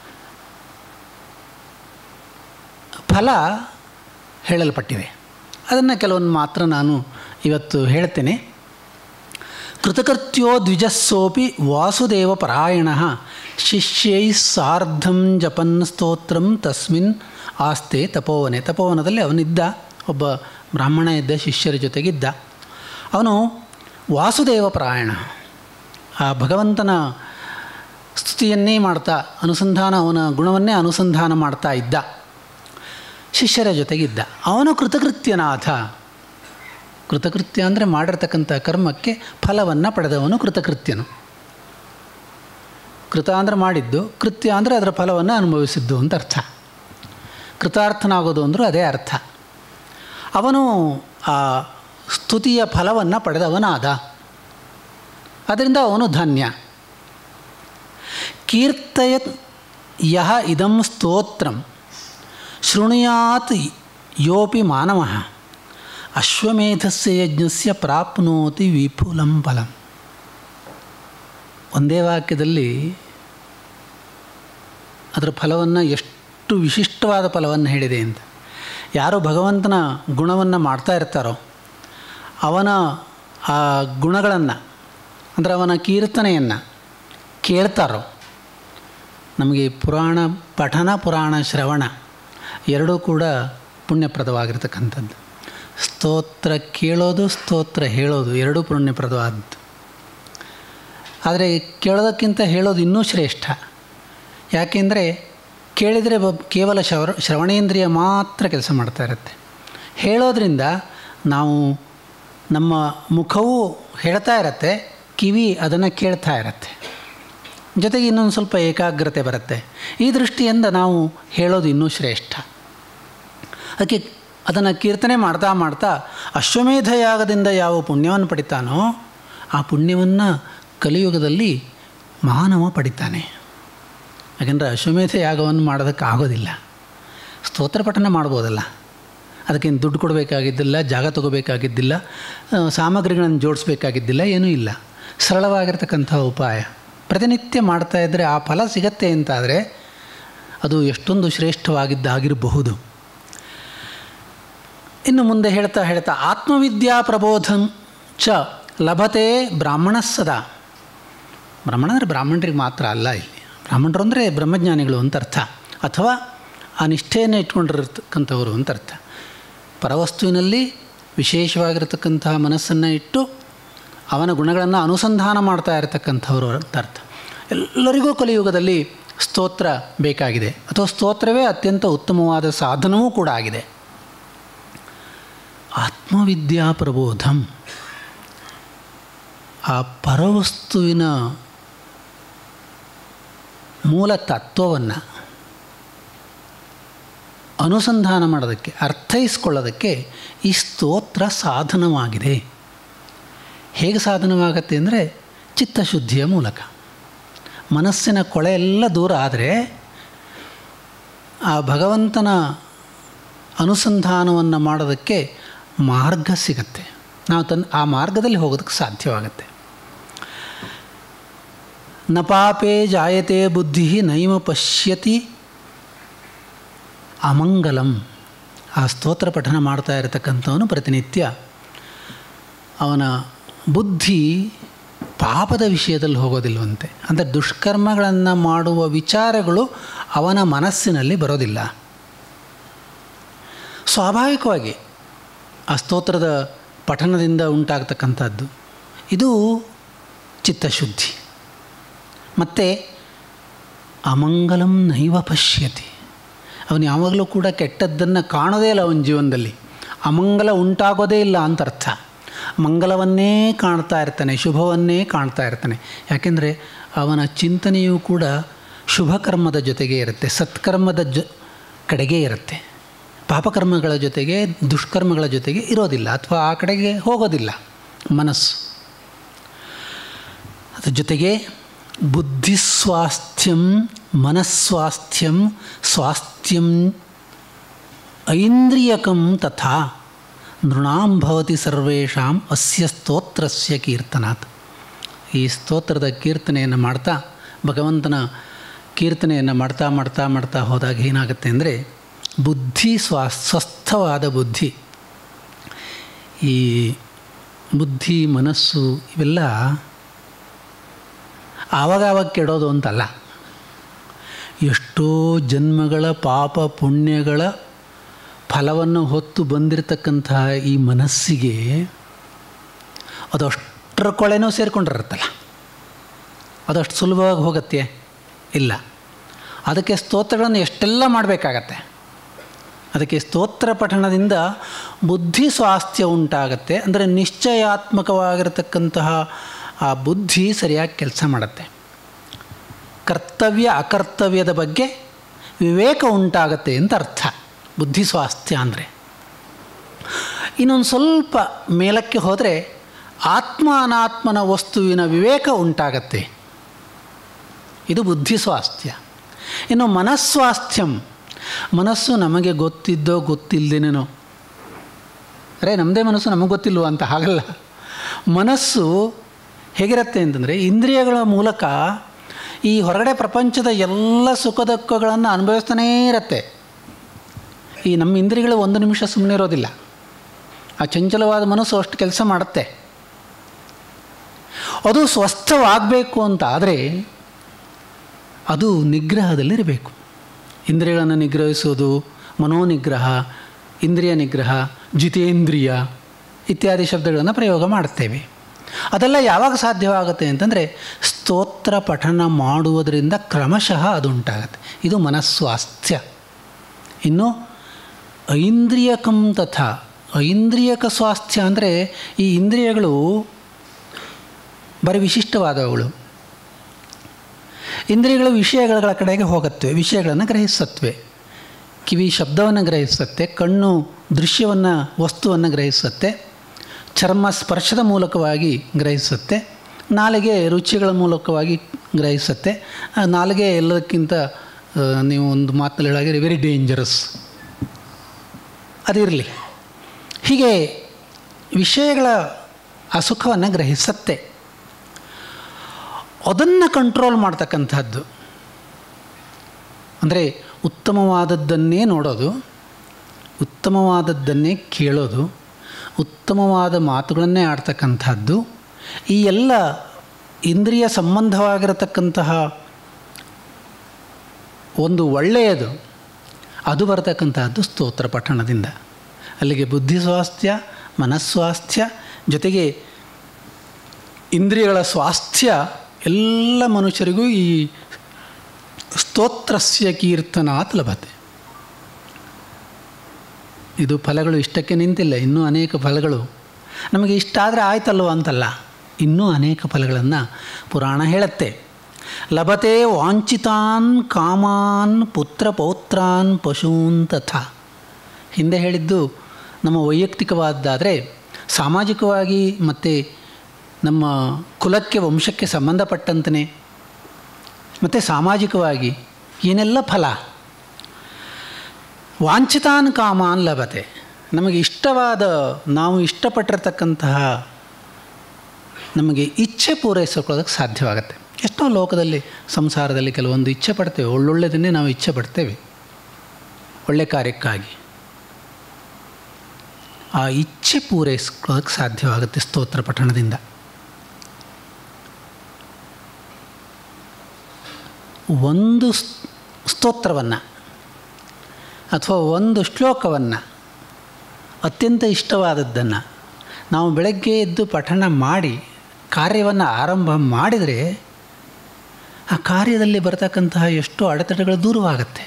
ಫಲ ಹೇಳಲ್ಪಟ್ಟಿದೆ ಅದನ್ನು ಕೆಲವೊಂದು ಮಾತ್ರ ನಾನು ಇವತ್ತು ಹೇಳ್ತೇನೆ ಕೃತಕೃತ್ಯೋ ದ್ವಿಜಸ್ಸೋಪಿ ವಾಸುದೇವ ಪರಾಯಣ ಶಿಷ್ಯೈ ಸಾರ್ಧಂ ಜಪನ್ ಸ್ತೋತ್ರಂ ತಸ್ಮಿನ್ ಆಸ್ತೆ ತಪೋವನೆ ತಪೋವನದಲ್ಲಿ ಅವನಿದ್ದ ಒಬ್ಬ ಬ್ರಾಹ್ಮಣ ಇದ್ದ ಶಿಷ್ಯರ ಜೊತೆಗಿದ್ದ ಅವನು ವಾಸುದೇವ ಪರಾಯಣ ಆ ಭಗವಂತನ ಸ್ತುತಿಯನ್ನೇ ಮಾಡ್ತಾ ಅನುಸಂಧಾನ ಅವನ ಗುಣವನ್ನೇ ಅನುಸಂಧಾನ ಮಾಡ್ತಾ ಇದ್ದ ಶಿಷ್ಯರ ಜೊತೆಗಿದ್ದ ಅವನು ಕೃತಕೃತ್ಯನಾಥ ಕೃತಕೃತ್ಯ ಅಂದರೆ ಮಾಡಿರ್ತಕ್ಕಂಥ ಕರ್ಮಕ್ಕೆ ಫಲವನ್ನು ಪಡೆದವನು ಕೃತಕೃತ್ಯನು ಕೃತ ಅಂದರೆ ಮಾಡಿದ್ದು ಕೃತ್ಯ ಅಂದರೆ ಅದರ ಫಲವನ್ನು ಅನುಭವಿಸಿದ್ದು ಅಂತ ಅರ್ಥ ಕೃತಾರ್ಥನಾಗೋದು ಅಂದರೂ ಅದೇ ಅರ್ಥ ಅವನು ಆ ಸ್ತುತಿಯ ಫಲವನ್ನು ಪಡೆದವನಾದ ಅದರಿಂದ ಅವನು ಧನ್ಯ ಕೀರ್ತಯ ಯಹ ಇದಂ ಸ್ತೋತ್ರಂ ಶೃಣುಯಾತ್ ಯೋಪಿ ಮಾನವ ಅಶ್ವಮೇಧಸ್ಯ ಯಜ್ಞಸ್ಯ ಪ್ರಾಪ್ನೋತಿ ವಿಪುಲಂ ಫಲಂ ಒಂದೇ ವಾಕ್ಯದಲ್ಲಿ ಅದರ ಫಲವನ್ನು ಎಷ್ಟು ವಿಶಿಷ್ಟವಾದ ಫಲವನ್ನು ಹೇಳಿದೆ ಅಂತ ಯಾರು ಭಗವಂತನ ಗುಣವನ್ನು ಮಾಡ್ತಾ ಇರ್ತಾರೋ ಅವನ ಆ ಗುಣಗಳನ್ನು ಅಂದರೆ ಅವನ ಕೀರ್ತನೆಯನ್ನು ಕೇಳ್ತಾರೋ ನಮಗೆ ಪುರಾಣ ಪಠನ ಪುರಾಣ ಶ್ರವಣ ಎರಡೂ ಕೂಡ ಪುಣ್ಯಪ್ರದವಾಗಿರ್ತಕ್ಕಂಥದ್ದು ಸ್ತೋತ್ರ ಕೇಳೋದು ಸ್ತೋತ್ರ ಹೇಳೋದು ಎರಡೂ ಪುಣ್ಯಪ್ರದವಾದದ್ದು ಆದರೆ ಕೇಳೋದಕ್ಕಿಂತ ಹೇಳೋದು ಇನ್ನೂ ಶ್ರೇಷ್ಠ ಯಾಕೆಂದರೆ ಕೇಳಿದರೆ ಬ ಕೇವಲ ಶ್ರವ ಶ್ರವಣೇಂದ್ರಿಯ ಮಾತ್ರ ಕೆಲಸ ಮಾಡ್ತಾ ಇರುತ್ತೆ ಹೇಳೋದ್ರಿಂದ ನಾವು ನಮ್ಮ ಮುಖವೂ ಹೇಳ್ತಾ ಇರತ್ತೆ ಕಿವಿ ಅದನ್ನು ಕೇಳ್ತಾ ಇರತ್ತೆ ಜೊತೆಗೆ ಇನ್ನೊಂದು ಸ್ವಲ್ಪ ಏಕಾಗ್ರತೆ ಬರುತ್ತೆ ಈ ದೃಷ್ಟಿಯಿಂದ ನಾವು ಹೇಳೋದು ಇನ್ನೂ ಶ್ರೇಷ್ಠ ಅದಕ್ಕೆ ಅದನ್ನು ಕೀರ್ತನೆ ಮಾಡ್ತಾ ಮಾಡ್ತಾ ಅಶ್ವಮೇಧ ಯಾಗದಿಂದ ಯಾವ ಪುಣ್ಯವನ್ನು ಪಡಿತಾನೋ ಆ ಪುಣ್ಯವನ್ನು ಕಲಿಯುಗದಲ್ಲಿ ಮಾನವ ಪಡಿತಾನೆ ಯಾಕೆಂದರೆ ಅಶ್ವಮೇಧ ಯಾಗವನ್ನು ಮಾಡೋದಕ್ಕೆ ಆಗೋದಿಲ್ಲ ಸ್ತೋತ್ರ ಪಠನ ಮಾಡ್ಬೋದಲ್ಲ ಅದಕ್ಕೇನು ದುಡ್ಡು ಕೊಡಬೇಕಾಗಿದ್ದಿಲ್ಲ ಜಾಗ ತಗೋಬೇಕಾಗಿದ್ದಿಲ್ಲ ಆ, ಸಾಮಗ್ರಿಗಳನ್ನು ಜೋಡಿಸ್ಬೇಕಾಗಿದ್ದಿಲ್ಲ ಏನೂ ಇಲ್ಲ ಸರಳವಾಗಿರ್ತಕ್ಕಂಥ ಉಪಾಯ ಪ್ರತಿನಿತ್ಯ ಮಾಡ್ತಾ ಇದ್ದರೆ ಆ ಫಲ ಸಿಗತ್ತೆ ಅಂತಾದರೆ ಅದು ಎಷ್ಟೊಂದು ಶ್ರೇಷ್ಠವಾಗಿದ್ದಾಗಿರಬಹುದು ಇನ್ನು ಮುಂದೆ ಹೇಳ್ತಾ ಹೇಳ್ತಾ ಆತ್ಮವಿದ್ಯಾ ಪ್ರಬೋಧಂ ಚ ಲಭತೆ ಬ್ರಾಹ್ಮಣ ಸದಾ ಬ್ರಾಹ್ಮಣ ಅಂದರೆ ಬ್ರಾಹ್ಮಣರಿಗೆ ಮಾತ್ರ ಅಲ್ಲ ಇಲ್ಲಿ ಬ್ರಾಹ್ಮಣರು ಅಂದರೆ ಬ್ರಹ್ಮಜ್ಞಾನಿಗಳು ಅಂತ ಅರ್ಥ ಅಥವಾ ಆ ನಿಷ್ಠೆಯನ್ನು ಇಟ್ಕೊಂಡಿರತಕ್ಕಂಥವರು ಅಂತ ಅರ್ಥ ಪರವಸ್ತುವಿನಲ್ಲಿ ವಿಶೇಷವಾಗಿರತಕ್ಕಂತಹ ಮನಸ್ಸನ್ನು ಇಟ್ಟು ಅವನ ಗುಣಗಳನ್ನು ಅನುಸಂಧಾನ ಮಾಡ್ತಾ ಇರತಕ್ಕಂಥವರು ಅಂತ ಅರ್ಥ ಎಲ್ಲರಿಗೂ ಕಲಿಯುಗದಲ್ಲಿ ಸ್ತೋತ್ರ ಬೇಕಾಗಿದೆ ಅಥವಾ ಸ್ತೋತ್ರವೇ ಅತ್ಯಂತ ಉತ್ತಮವಾದ ಸಾಧನವೂ ಕೂಡ ಆಗಿದೆ ಆತ್ಮವಿದ್ಯಾ ಪ್ರಬೋಧಂ ಆ ಪರವಸ್ತುವಿನ ಮೂಲ ತತ್ವವನ್ನು ಅನುಸಂಧಾನ ಮಾಡೋದಕ್ಕೆ ಅರ್ಥೈಸ್ಕೊಳ್ಳೋದಕ್ಕೆ ಈ ಸ್ತೋತ್ರ ಸಾಧನವಾಗಿದೆ ಹೇಗೆ ಸಾಧನವಾಗತ್ತೆ ಅಂದರೆ ಚಿತ್ತಶುದ್ಧಿಯ ಮೂಲಕ ಮನಸ್ಸಿನ ಕೊಳೆ ಎಲ್ಲ ದೂರ ಆದರೆ ಆ ಭಗವಂತನ ಅನುಸಂಧಾನವನ್ನು ಮಾಡೋದಕ್ಕೆ ಮಾರ್ಗ ಸಿಗತ್ತೆ ನಾವು ತನ್ನ ಆ ಮಾರ್ಗದಲ್ಲಿ ಹೋಗೋದಕ್ಕೆ ಸಾಧ್ಯವಾಗುತ್ತೆ ನ ಪಾಪೇ ಜಾಯತೆ ಬುದ್ಧಿ ನೈಮ ಪಶ್ಯತಿ ಅಮಂಗಲಂ ಆ ಸ್ತೋತ್ರ ಪಠನ ಮಾಡ್ತಾ ಇರತಕ್ಕಂಥವನು ಪ್ರತಿನಿತ್ಯ ಅವನ ಬುದ್ಧಿ ಪಾಪದ ವಿಷಯದಲ್ಲಿ ಹೋಗೋದಿಲ್ವಂತೆ ಅಂದರೆ ದುಷ್ಕರ್ಮಗಳನ್ನು ಮಾಡುವ ವಿಚಾರಗಳು ಅವನ ಮನಸ್ಸಿನಲ್ಲಿ ಬರೋದಿಲ್ಲ ಸ್ವಾಭಾವಿಕವಾಗಿ ಆ ಸ್ತೋತ್ರದ ಪಠನದಿಂದ ಉಂಟಾಗ್ತಕ್ಕಂಥದ್ದು ಇದು ಚಿತ್ತಶುದ್ಧಿ ಮತ್ತು ಅಮಂಗಲಂ ನೈವ ಪಶ್ಯತಿ ಅವನು ಯಾವಾಗಲೂ ಕೂಡ ಕೆಟ್ಟದ್ದನ್ನು ಕಾಣೋದೇ ಇಲ್ಲ ಅವನ ಜೀವನದಲ್ಲಿ ಅಮಂಗಲ ಉಂಟಾಗೋದೇ ಇಲ್ಲ ಅಂತ ಅರ್ಥ ಮಂಗಲವನ್ನೇ ಕಾಣ್ತಾ ಇರ್ತಾನೆ ಶುಭವನ್ನೇ ಕಾಣ್ತಾ ಇರ್ತಾನೆ ಯಾಕೆಂದರೆ ಅವನ ಚಿಂತನೆಯೂ ಕೂಡ ಶುಭ ಕರ್ಮದ ಜೊತೆಗೆ ಇರುತ್ತೆ ಸತ್ಕರ್ಮದ ಜೊ ಕಡೆಗೆ ಇರುತ್ತೆ ಪಾಪಕರ್ಮಗಳ ಜೊತೆಗೆ ದುಷ್ಕರ್ಮಗಳ ಜೊತೆಗೆ ಇರೋದಿಲ್ಲ ಅಥವಾ ಆ ಕಡೆಗೆ ಹೋಗೋದಿಲ್ಲ ಮನಸ್ಸು ಅದ್ರ ಜೊತೆಗೆ ಬುದ್ಧಿಸ್ವಾಸ್ಥ್ಯಂ ಮನಸ್ವಾಸ್ಥ್ಯಂ ಸ್ವಾಸ್ಥ್ಯಂ ಐಂದ್ರಿಯಕಂ ತಥಾ ನೃಣಾಂ ಭವತಿ ಸರ್ವೇಷಾಂ ಅಸ್ಯ ಸ್ತೋತ್ರಸ್ಯ ಕೀರ್ತನಾತ್ ಈ ಸ್ತೋತ್ರದ ಕೀರ್ತನೆಯನ್ನು ಮಾಡ್ತಾ ಭಗವಂತನ ಕೀರ್ತನೆಯನ್ನು ಮಾಡ್ತಾ ಮಾಡ್ತಾ ಮಾಡ್ತಾ ಹೋದಾಗ ಏನಾಗುತ್ತೆ ಅಂದರೆ ಬುದ್ಧಿ ಸ್ವಾ ಸ್ವಸ್ಥವಾದ ಬುದ್ಧಿ ಈ ಬುದ್ಧಿ ಮನಸ್ಸು ಇವೆಲ್ಲ ಆವಾಗವಾಗ ಕೆಡೋದು ಅಂತಲ್ಲ ಎಷ್ಟೋ ಜನ್ಮಗಳ ಪಾಪ ಪುಣ್ಯಗಳ ಫಲವನ್ನು ಹೊತ್ತು ಬಂದಿರತಕ್ಕಂತಹ ಈ ಮನಸ್ಸಿಗೆ ಅದು ಅಷ್ಟರ ಕೊಳೆನೂ ಸೇರಿಕೊಂಡಿರುತ್ತಲ್ಲ ಅದಷ್ಟು ಸುಲಭವಾಗಿ ಹೋಗುತ್ತೆ ಇಲ್ಲ ಅದಕ್ಕೆ ಸ್ತೋತ್ರಗಳನ್ನು ಎಷ್ಟೆಲ್ಲ ಮಾಡಬೇಕಾಗತ್ತೆ ಅದಕ್ಕೆ ಸ್ತೋತ್ರ ಪಠಣದಿಂದ ಬುದ್ಧಿ ಸ್ವಾಸ್ಥ್ಯ ಉಂಟಾಗತ್ತೆ ಅಂದರೆ ನಿಶ್ಚಯಾತ್ಮಕವಾಗಿರತಕ್ಕಂತಹ ಆ ಬುದ್ಧಿ ಸರಿಯಾಗಿ ಕೆಲಸ ಮಾಡುತ್ತೆ ಕರ್ತವ್ಯ ಅಕರ್ತವ್ಯದ ಬಗ್ಗೆ ವಿವೇಕ ಉಂಟಾಗತ್ತೆ ಅಂತ ಅರ್ಥ ಬುದ್ಧಿ ಸ್ವಾಸ್ಥ್ಯ ಅಂದರೆ ಇನ್ನೊಂದು ಸ್ವಲ್ಪ ಮೇಲಕ್ಕೆ ಹೋದರೆ ಆತ್ಮ ಅನಾತ್ಮನ ವಸ್ತುವಿನ ವಿವೇಕ ಉಂಟಾಗತ್ತೆ ಇದು ಬುದ್ಧಿ ಸ್ವಾಸ್ಥ್ಯ ಇನ್ನು ಮನಸ್ವಾಸ್ಥ್ಯಂ ಮನಸ್ಸು ನಮಗೆ ಗೊತ್ತಿದ್ದೋ ಗೊತ್ತಿಲ್ಲದೇನೇನೋ ಅರೇ ನಮ್ಮದೇ ಮನಸ್ಸು ನಮಗೆ ಗೊತ್ತಿಲ್ವೋ ಅಂತ ಹಾಗಲ್ಲ ಮನಸ್ಸು ಹೇಗಿರುತ್ತೆ ಅಂತಂದರೆ ಇಂದ್ರಿಯಗಳ ಮೂಲಕ ಈ ಹೊರಗಡೆ ಪ್ರಪಂಚದ ಎಲ್ಲ ಸುಖ ದುಃಖಗಳನ್ನು ಅನುಭವಿಸ್ತಾನೇ ಇರುತ್ತೆ ಈ ನಮ್ಮ ಇಂದ್ರಿಯಗಳು ಒಂದು ನಿಮಿಷ ಸುಮ್ಮನೆ ಇರೋದಿಲ್ಲ ಆ ಚಂಚಲವಾದ ಮನಸ್ಸು ಅಷ್ಟು ಕೆಲಸ ಮಾಡುತ್ತೆ ಅದು ಸ್ವಸ್ಥವಾಗಬೇಕು ಅಂತ ಆದರೆ ಅದು ನಿಗ್ರಹದಲ್ಲಿರಬೇಕು ಇಂದ್ರಿಯಗಳನ್ನು ನಿಗ್ರಹಿಸೋದು ಮನೋನಿಗ್ರಹ ಇಂದ್ರಿಯ ನಿಗ್ರಹ ಜಿತೇಂದ್ರಿಯ ಇತ್ಯಾದಿ ಶಬ್ದಗಳನ್ನು ಪ್ರಯೋಗ ಮಾಡ್ತೇವೆ ಅದೆಲ್ಲ ಯಾವಾಗ ಸಾಧ್ಯವಾಗುತ್ತೆ ಅಂತಂದರೆ ಸ್ತೋತ್ರ ಪಠನ ಮಾಡುವುದರಿಂದ ಕ್ರಮಶಃ ಅದು ಉಂಟಾಗತ್ತೆ ಇದು ಮನಸ್ವಾಸ್ಥ್ಯ ಇನ್ನು ಐಂದ್ರಿಯಕಂ ತಥಾ ಐಂದ್ರಿಯಕ ಸ್ವಾಸ್ಥ್ಯ ಅಂದರೆ ಈ ಇಂದ್ರಿಯಗಳು ಬರೀ ವಿಶಿಷ್ಟವಾದವುಗಳು ಇಂದ್ರಿಯಗಳು ವಿಷಯಗಳ ಕಡೆಗೆ ಹೋಗುತ್ತವೆ ವಿಷಯಗಳನ್ನು ಗ್ರಹಿಸುತ್ತವೆ ಕಿವಿ ಶಬ್ದವನ್ನು ಗ್ರಹಿಸುತ್ತೆ ಕಣ್ಣು ದೃಶ್ಯವನ್ನು ವಸ್ತುವನ್ನು ಗ್ರಹಿಸುತ್ತೆ ಚರ್ಮ ಸ್ಪರ್ಶದ ಮೂಲಕವಾಗಿ ಗ್ರಹಿಸುತ್ತೆ ನಾಲಿಗೆ ರುಚಿಗಳ ಮೂಲಕವಾಗಿ ಗ್ರಹಿಸುತ್ತೆ ಆ ನಾಲಿಗೆ ಎಲ್ಲದಕ್ಕಿಂತ ಆ, ನೀವು ಒಂದು ಮಾತಲ್ಲಿ ಹೇಳಾಗೆ ವೆರಿ ಡೇಂಜರಸ್ ಅದಿರಲಿ ಹೀಗೆ ವಿಷಯಗಳ ಆ ಸುಖವನ್ನು ಗ್ರಹಿಸುತ್ತೆ ಅದನ್ನು ಕಂಟ್ರೋಲ್ ಮಾಡ್ತಕ್ಕಂಥದ್ದು ಅಂದರೆ ಉತ್ತಮವಾದದ್ದನ್ನೇ ನೋಡೋದು ಉತ್ತಮವಾದದ್ದನ್ನೇ ಕೇಳೋದು ಉತ್ತಮವಾದ ಮಾತುಗಳನ್ನೇ ಆಡ್ತಕ್ಕಂಥದ್ದು ಈ ಎಲ್ಲ ಇಂದ್ರಿಯ ಸಂಬಂಧವಾಗಿರತಕ್ಕಂತಹ ಒಂದು ಒಳ್ಳೆಯದು ಅದು ಬರತಕ್ಕಂತಹದ್ದು ಸ್ತೋತ್ರ ಪಠಣದಿಂದ ಅಲ್ಲಿಗೆ ಬುದ್ಧಿ ಸ್ವಾಸ್ಥ್ಯ ಮನಸ್ವಾಸ್ಥ್ಯ ಜೊತೆಗೆ ಇಂದ್ರಿಯಗಳ ಸ್ವಾಸ್ಥ್ಯ ಎಲ್ಲ ಮನುಷ್ಯರಿಗೂ ಈ ಸ್ತೋತ್ರಸ್ಯ ಕೀರ್ತನಾತ್ ಲಭತೆ ಇದು ಫಲಗಳು ಇಷ್ಟಕ್ಕೆ ನಿಂತಿಲ್ಲ ಇನ್ನೂ ಅನೇಕ ಫಲಗಳು ನಮಗೆ ಇಷ್ಟ ಆದರೆ ಆಯ್ತಲ್ವ ಅಂತಲ್ಲ ಇನ್ನೂ ಅನೇಕ ಫಲಗಳನ್ನು ಪುರಾಣ ಹೇಳುತ್ತೆ ಲಭತೆ ವಾಂಛಿತಾನ್ ಕಾಮಾನ್ ಪುತ್ರ ಪೌತ್ರಾನ್ ಪಶೂನ್ ತಥಾ ಹಿಂದೆ ಹೇಳಿದ್ದು ನಮ್ಮ ವೈಯಕ್ತಿಕವಾದ್ದಾದರೆ ಸಾಮಾಜಿಕವಾಗಿ ಮತ್ತು ನಮ್ಮ ಕುಲಕ್ಕೆ ವಂಶಕ್ಕೆ ಸಂಬಂಧಪಟ್ಟಂತೆ ಮತ್ತು ಸಾಮಾಜಿಕವಾಗಿ ಏನೆಲ್ಲ ಫಲ ವಾಂಛಿತಾನ್ ಕಾಮಾನ್ ಲಭತೆ ನಮಗೆ ಇಷ್ಟವಾದ ನಾವು ಇಷ್ಟಪಟ್ಟಿರ್ತಕ್ಕಂತಹ ನಮಗೆ ಇಚ್ಛೆ ಪೂರೈಸಿಕೊಳ್ಳೋದಕ್ಕೆ ಸಾಧ್ಯವಾಗುತ್ತೆ ಎಷ್ಟೋ ಲೋಕದಲ್ಲಿ ಸಂಸಾರದಲ್ಲಿ ಕೆಲವೊಂದು ಇಚ್ಛೆ ಪಡ್ತೇವೆ ಒಳ್ಳೊಳ್ಳೆದನ್ನೇ ನಾವು ಇಚ್ಛೆ ಪಡ್ತೇವೆ ಒಳ್ಳೆ ಕಾರ್ಯಕ್ಕಾಗಿ ಆ ಇಚ್ಛೆ ಪೂರೈಸ್ಕೊಳ್ಳೋದಕ್ಕೆ ಸಾಧ್ಯವಾಗುತ್ತೆ ಸ್ತೋತ್ರ ಪಠಣದಿಂದ ಒಂದು ಸ್ತೋತ್ರವನ್ನು ಅಥವಾ ಒಂದು ಶ್ಲೋಕವನ್ನು ಅತ್ಯಂತ ಇಷ್ಟವಾದದ್ದನ್ನು ನಾವು ಬೆಳಗ್ಗೆ ಎದ್ದು ಪಠಣ ಮಾಡಿ ಕಾರ್ಯವನ್ನು ಆರಂಭ ಮಾಡಿದರೆ ಆ ಕಾರ್ಯದಲ್ಲಿ ಬರತಕ್ಕಂತಹ ಎಷ್ಟೋ ಅಡೆತಡೆಗಳು ದೂರವಾಗುತ್ತೆ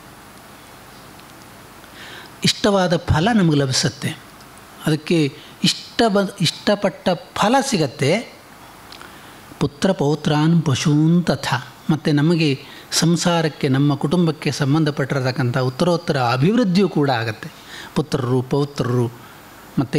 ಇಷ್ಟವಾದ ಫಲ ನಮಗೆ ಲಭಿಸುತ್ತೆ ಅದಕ್ಕೆ ಇಷ್ಟ ಬ ಇಷ್ಟಪಟ್ಟ ಫಲ ಸಿಗತ್ತೆ ಪುತ್ರ ಪೌತ್ರಾನ್ ಪಶೂನ್ ತಥಾ ಮತ್ತು ನಮಗೆ ಸಂಸಾರಕ್ಕೆ ನಮ್ಮ ಕುಟುಂಬಕ್ಕೆ ಸಂಬಂಧಪಟ್ಟಿರತಕ್ಕಂಥ ಉತ್ತರೋತ್ತರ ಅಭಿವೃದ್ಧಿಯೂ ಕೂಡ ಆಗುತ್ತೆ ಪುತ್ರರು ಪೌತ್ರರು ಮತ್ತು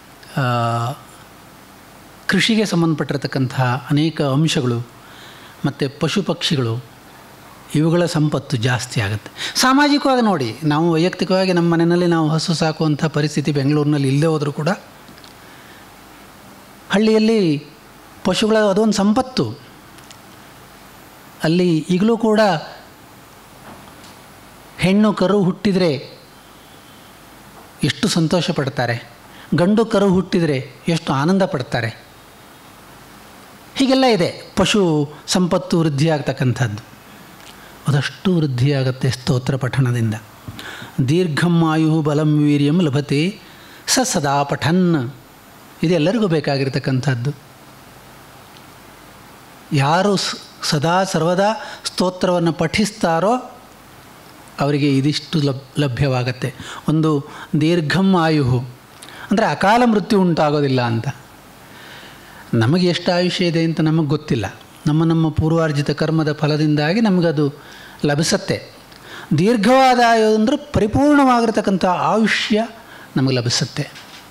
ಕೃಷಿಗೆ ಸಂಬಂಧಪಟ್ಟಿರತಕ್ಕಂತಹ ಅನೇಕ ಅಂಶಗಳು ಮತ್ತು ಪಶು ಪಕ್ಷಿಗಳು ಇವುಗಳ ಸಂಪತ್ತು ಜಾಸ್ತಿ ಆಗುತ್ತೆ ಸಾಮಾಜಿಕವಾಗಿ ನೋಡಿ ನಾವು ವೈಯಕ್ತಿಕವಾಗಿ ನಮ್ಮ ಮನೆಯಲ್ಲಿ ನಾವು ಹಸು ಸಾಕುವಂಥ ಪರಿಸ್ಥಿತಿ ಬೆಂಗಳೂರಿನಲ್ಲಿ ಇಲ್ಲದೆ ಹೋದರೂ ಕೂಡ ಹಳ್ಳಿಯಲ್ಲಿ ಪಶುಗಳ ಅದೊಂದು ಸಂಪತ್ತು ಅಲ್ಲಿ ಈಗಲೂ ಕೂಡ ಹೆಣ್ಣು ಕರು ಹುಟ್ಟಿದರೆ ಎಷ್ಟು ಸಂತೋಷ ಪಡ್ತಾರೆ ಗಂಡು ಕರು ಹುಟ್ಟಿದರೆ ಎಷ್ಟು ಆನಂದ ಪಡ್ತಾರೆ ಹೀಗೆಲ್ಲ ಇದೆ ಪಶು ಸಂಪತ್ತು ವೃದ್ಧಿಯಾಗ್ತಕ್ಕಂಥದ್ದು ಅದಷ್ಟು ವೃದ್ಧಿಯಾಗುತ್ತೆ ಸ್ತೋತ್ರ ಪಠಣದಿಂದ ದೀರ್ಘಂ ಆಯು ಬಲಂ ವೀರ್ಯಂ ಲಭತೆ ಸ ಸದಾ ಪಠನ್ ಇದೆಲ್ಲರಿಗೂ ಬೇಕಾಗಿರ್ತಕ್ಕಂಥದ್ದು ಯಾರು ಸದಾ ಸರ್ವದಾ ಸ್ತೋತ್ರವನ್ನು ಪಠಿಸ್ತಾರೋ ಅವರಿಗೆ ಇದಿಷ್ಟು ಲಭ್ ಲಭ್ಯವಾಗತ್ತೆ ಒಂದು ದೀರ್ಘಂ ಆಯು ಅಂದರೆ ಅಕಾಲ ಮೃತ್ಯು ಉಂಟಾಗೋದಿಲ್ಲ ಅಂತ ನಮಗೆ ಎಷ್ಟು ಆಯುಷ್ಯ ಇದೆ ಅಂತ ನಮಗೆ ಗೊತ್ತಿಲ್ಲ ನಮ್ಮ ನಮ್ಮ ಪೂರ್ವಾರ್ಜಿತ ಕರ್ಮದ ಫಲದಿಂದಾಗಿ ನಮಗದು ಲಭಿಸತ್ತೆ ದೀರ್ಘವಾದ ಆಯು ಅಂದರೆ ಪರಿಪೂರ್ಣವಾಗಿರ್ತಕ್ಕಂಥ ಆಯುಷ್ಯ ನಮಗೆ ಲಭಿಸುತ್ತೆ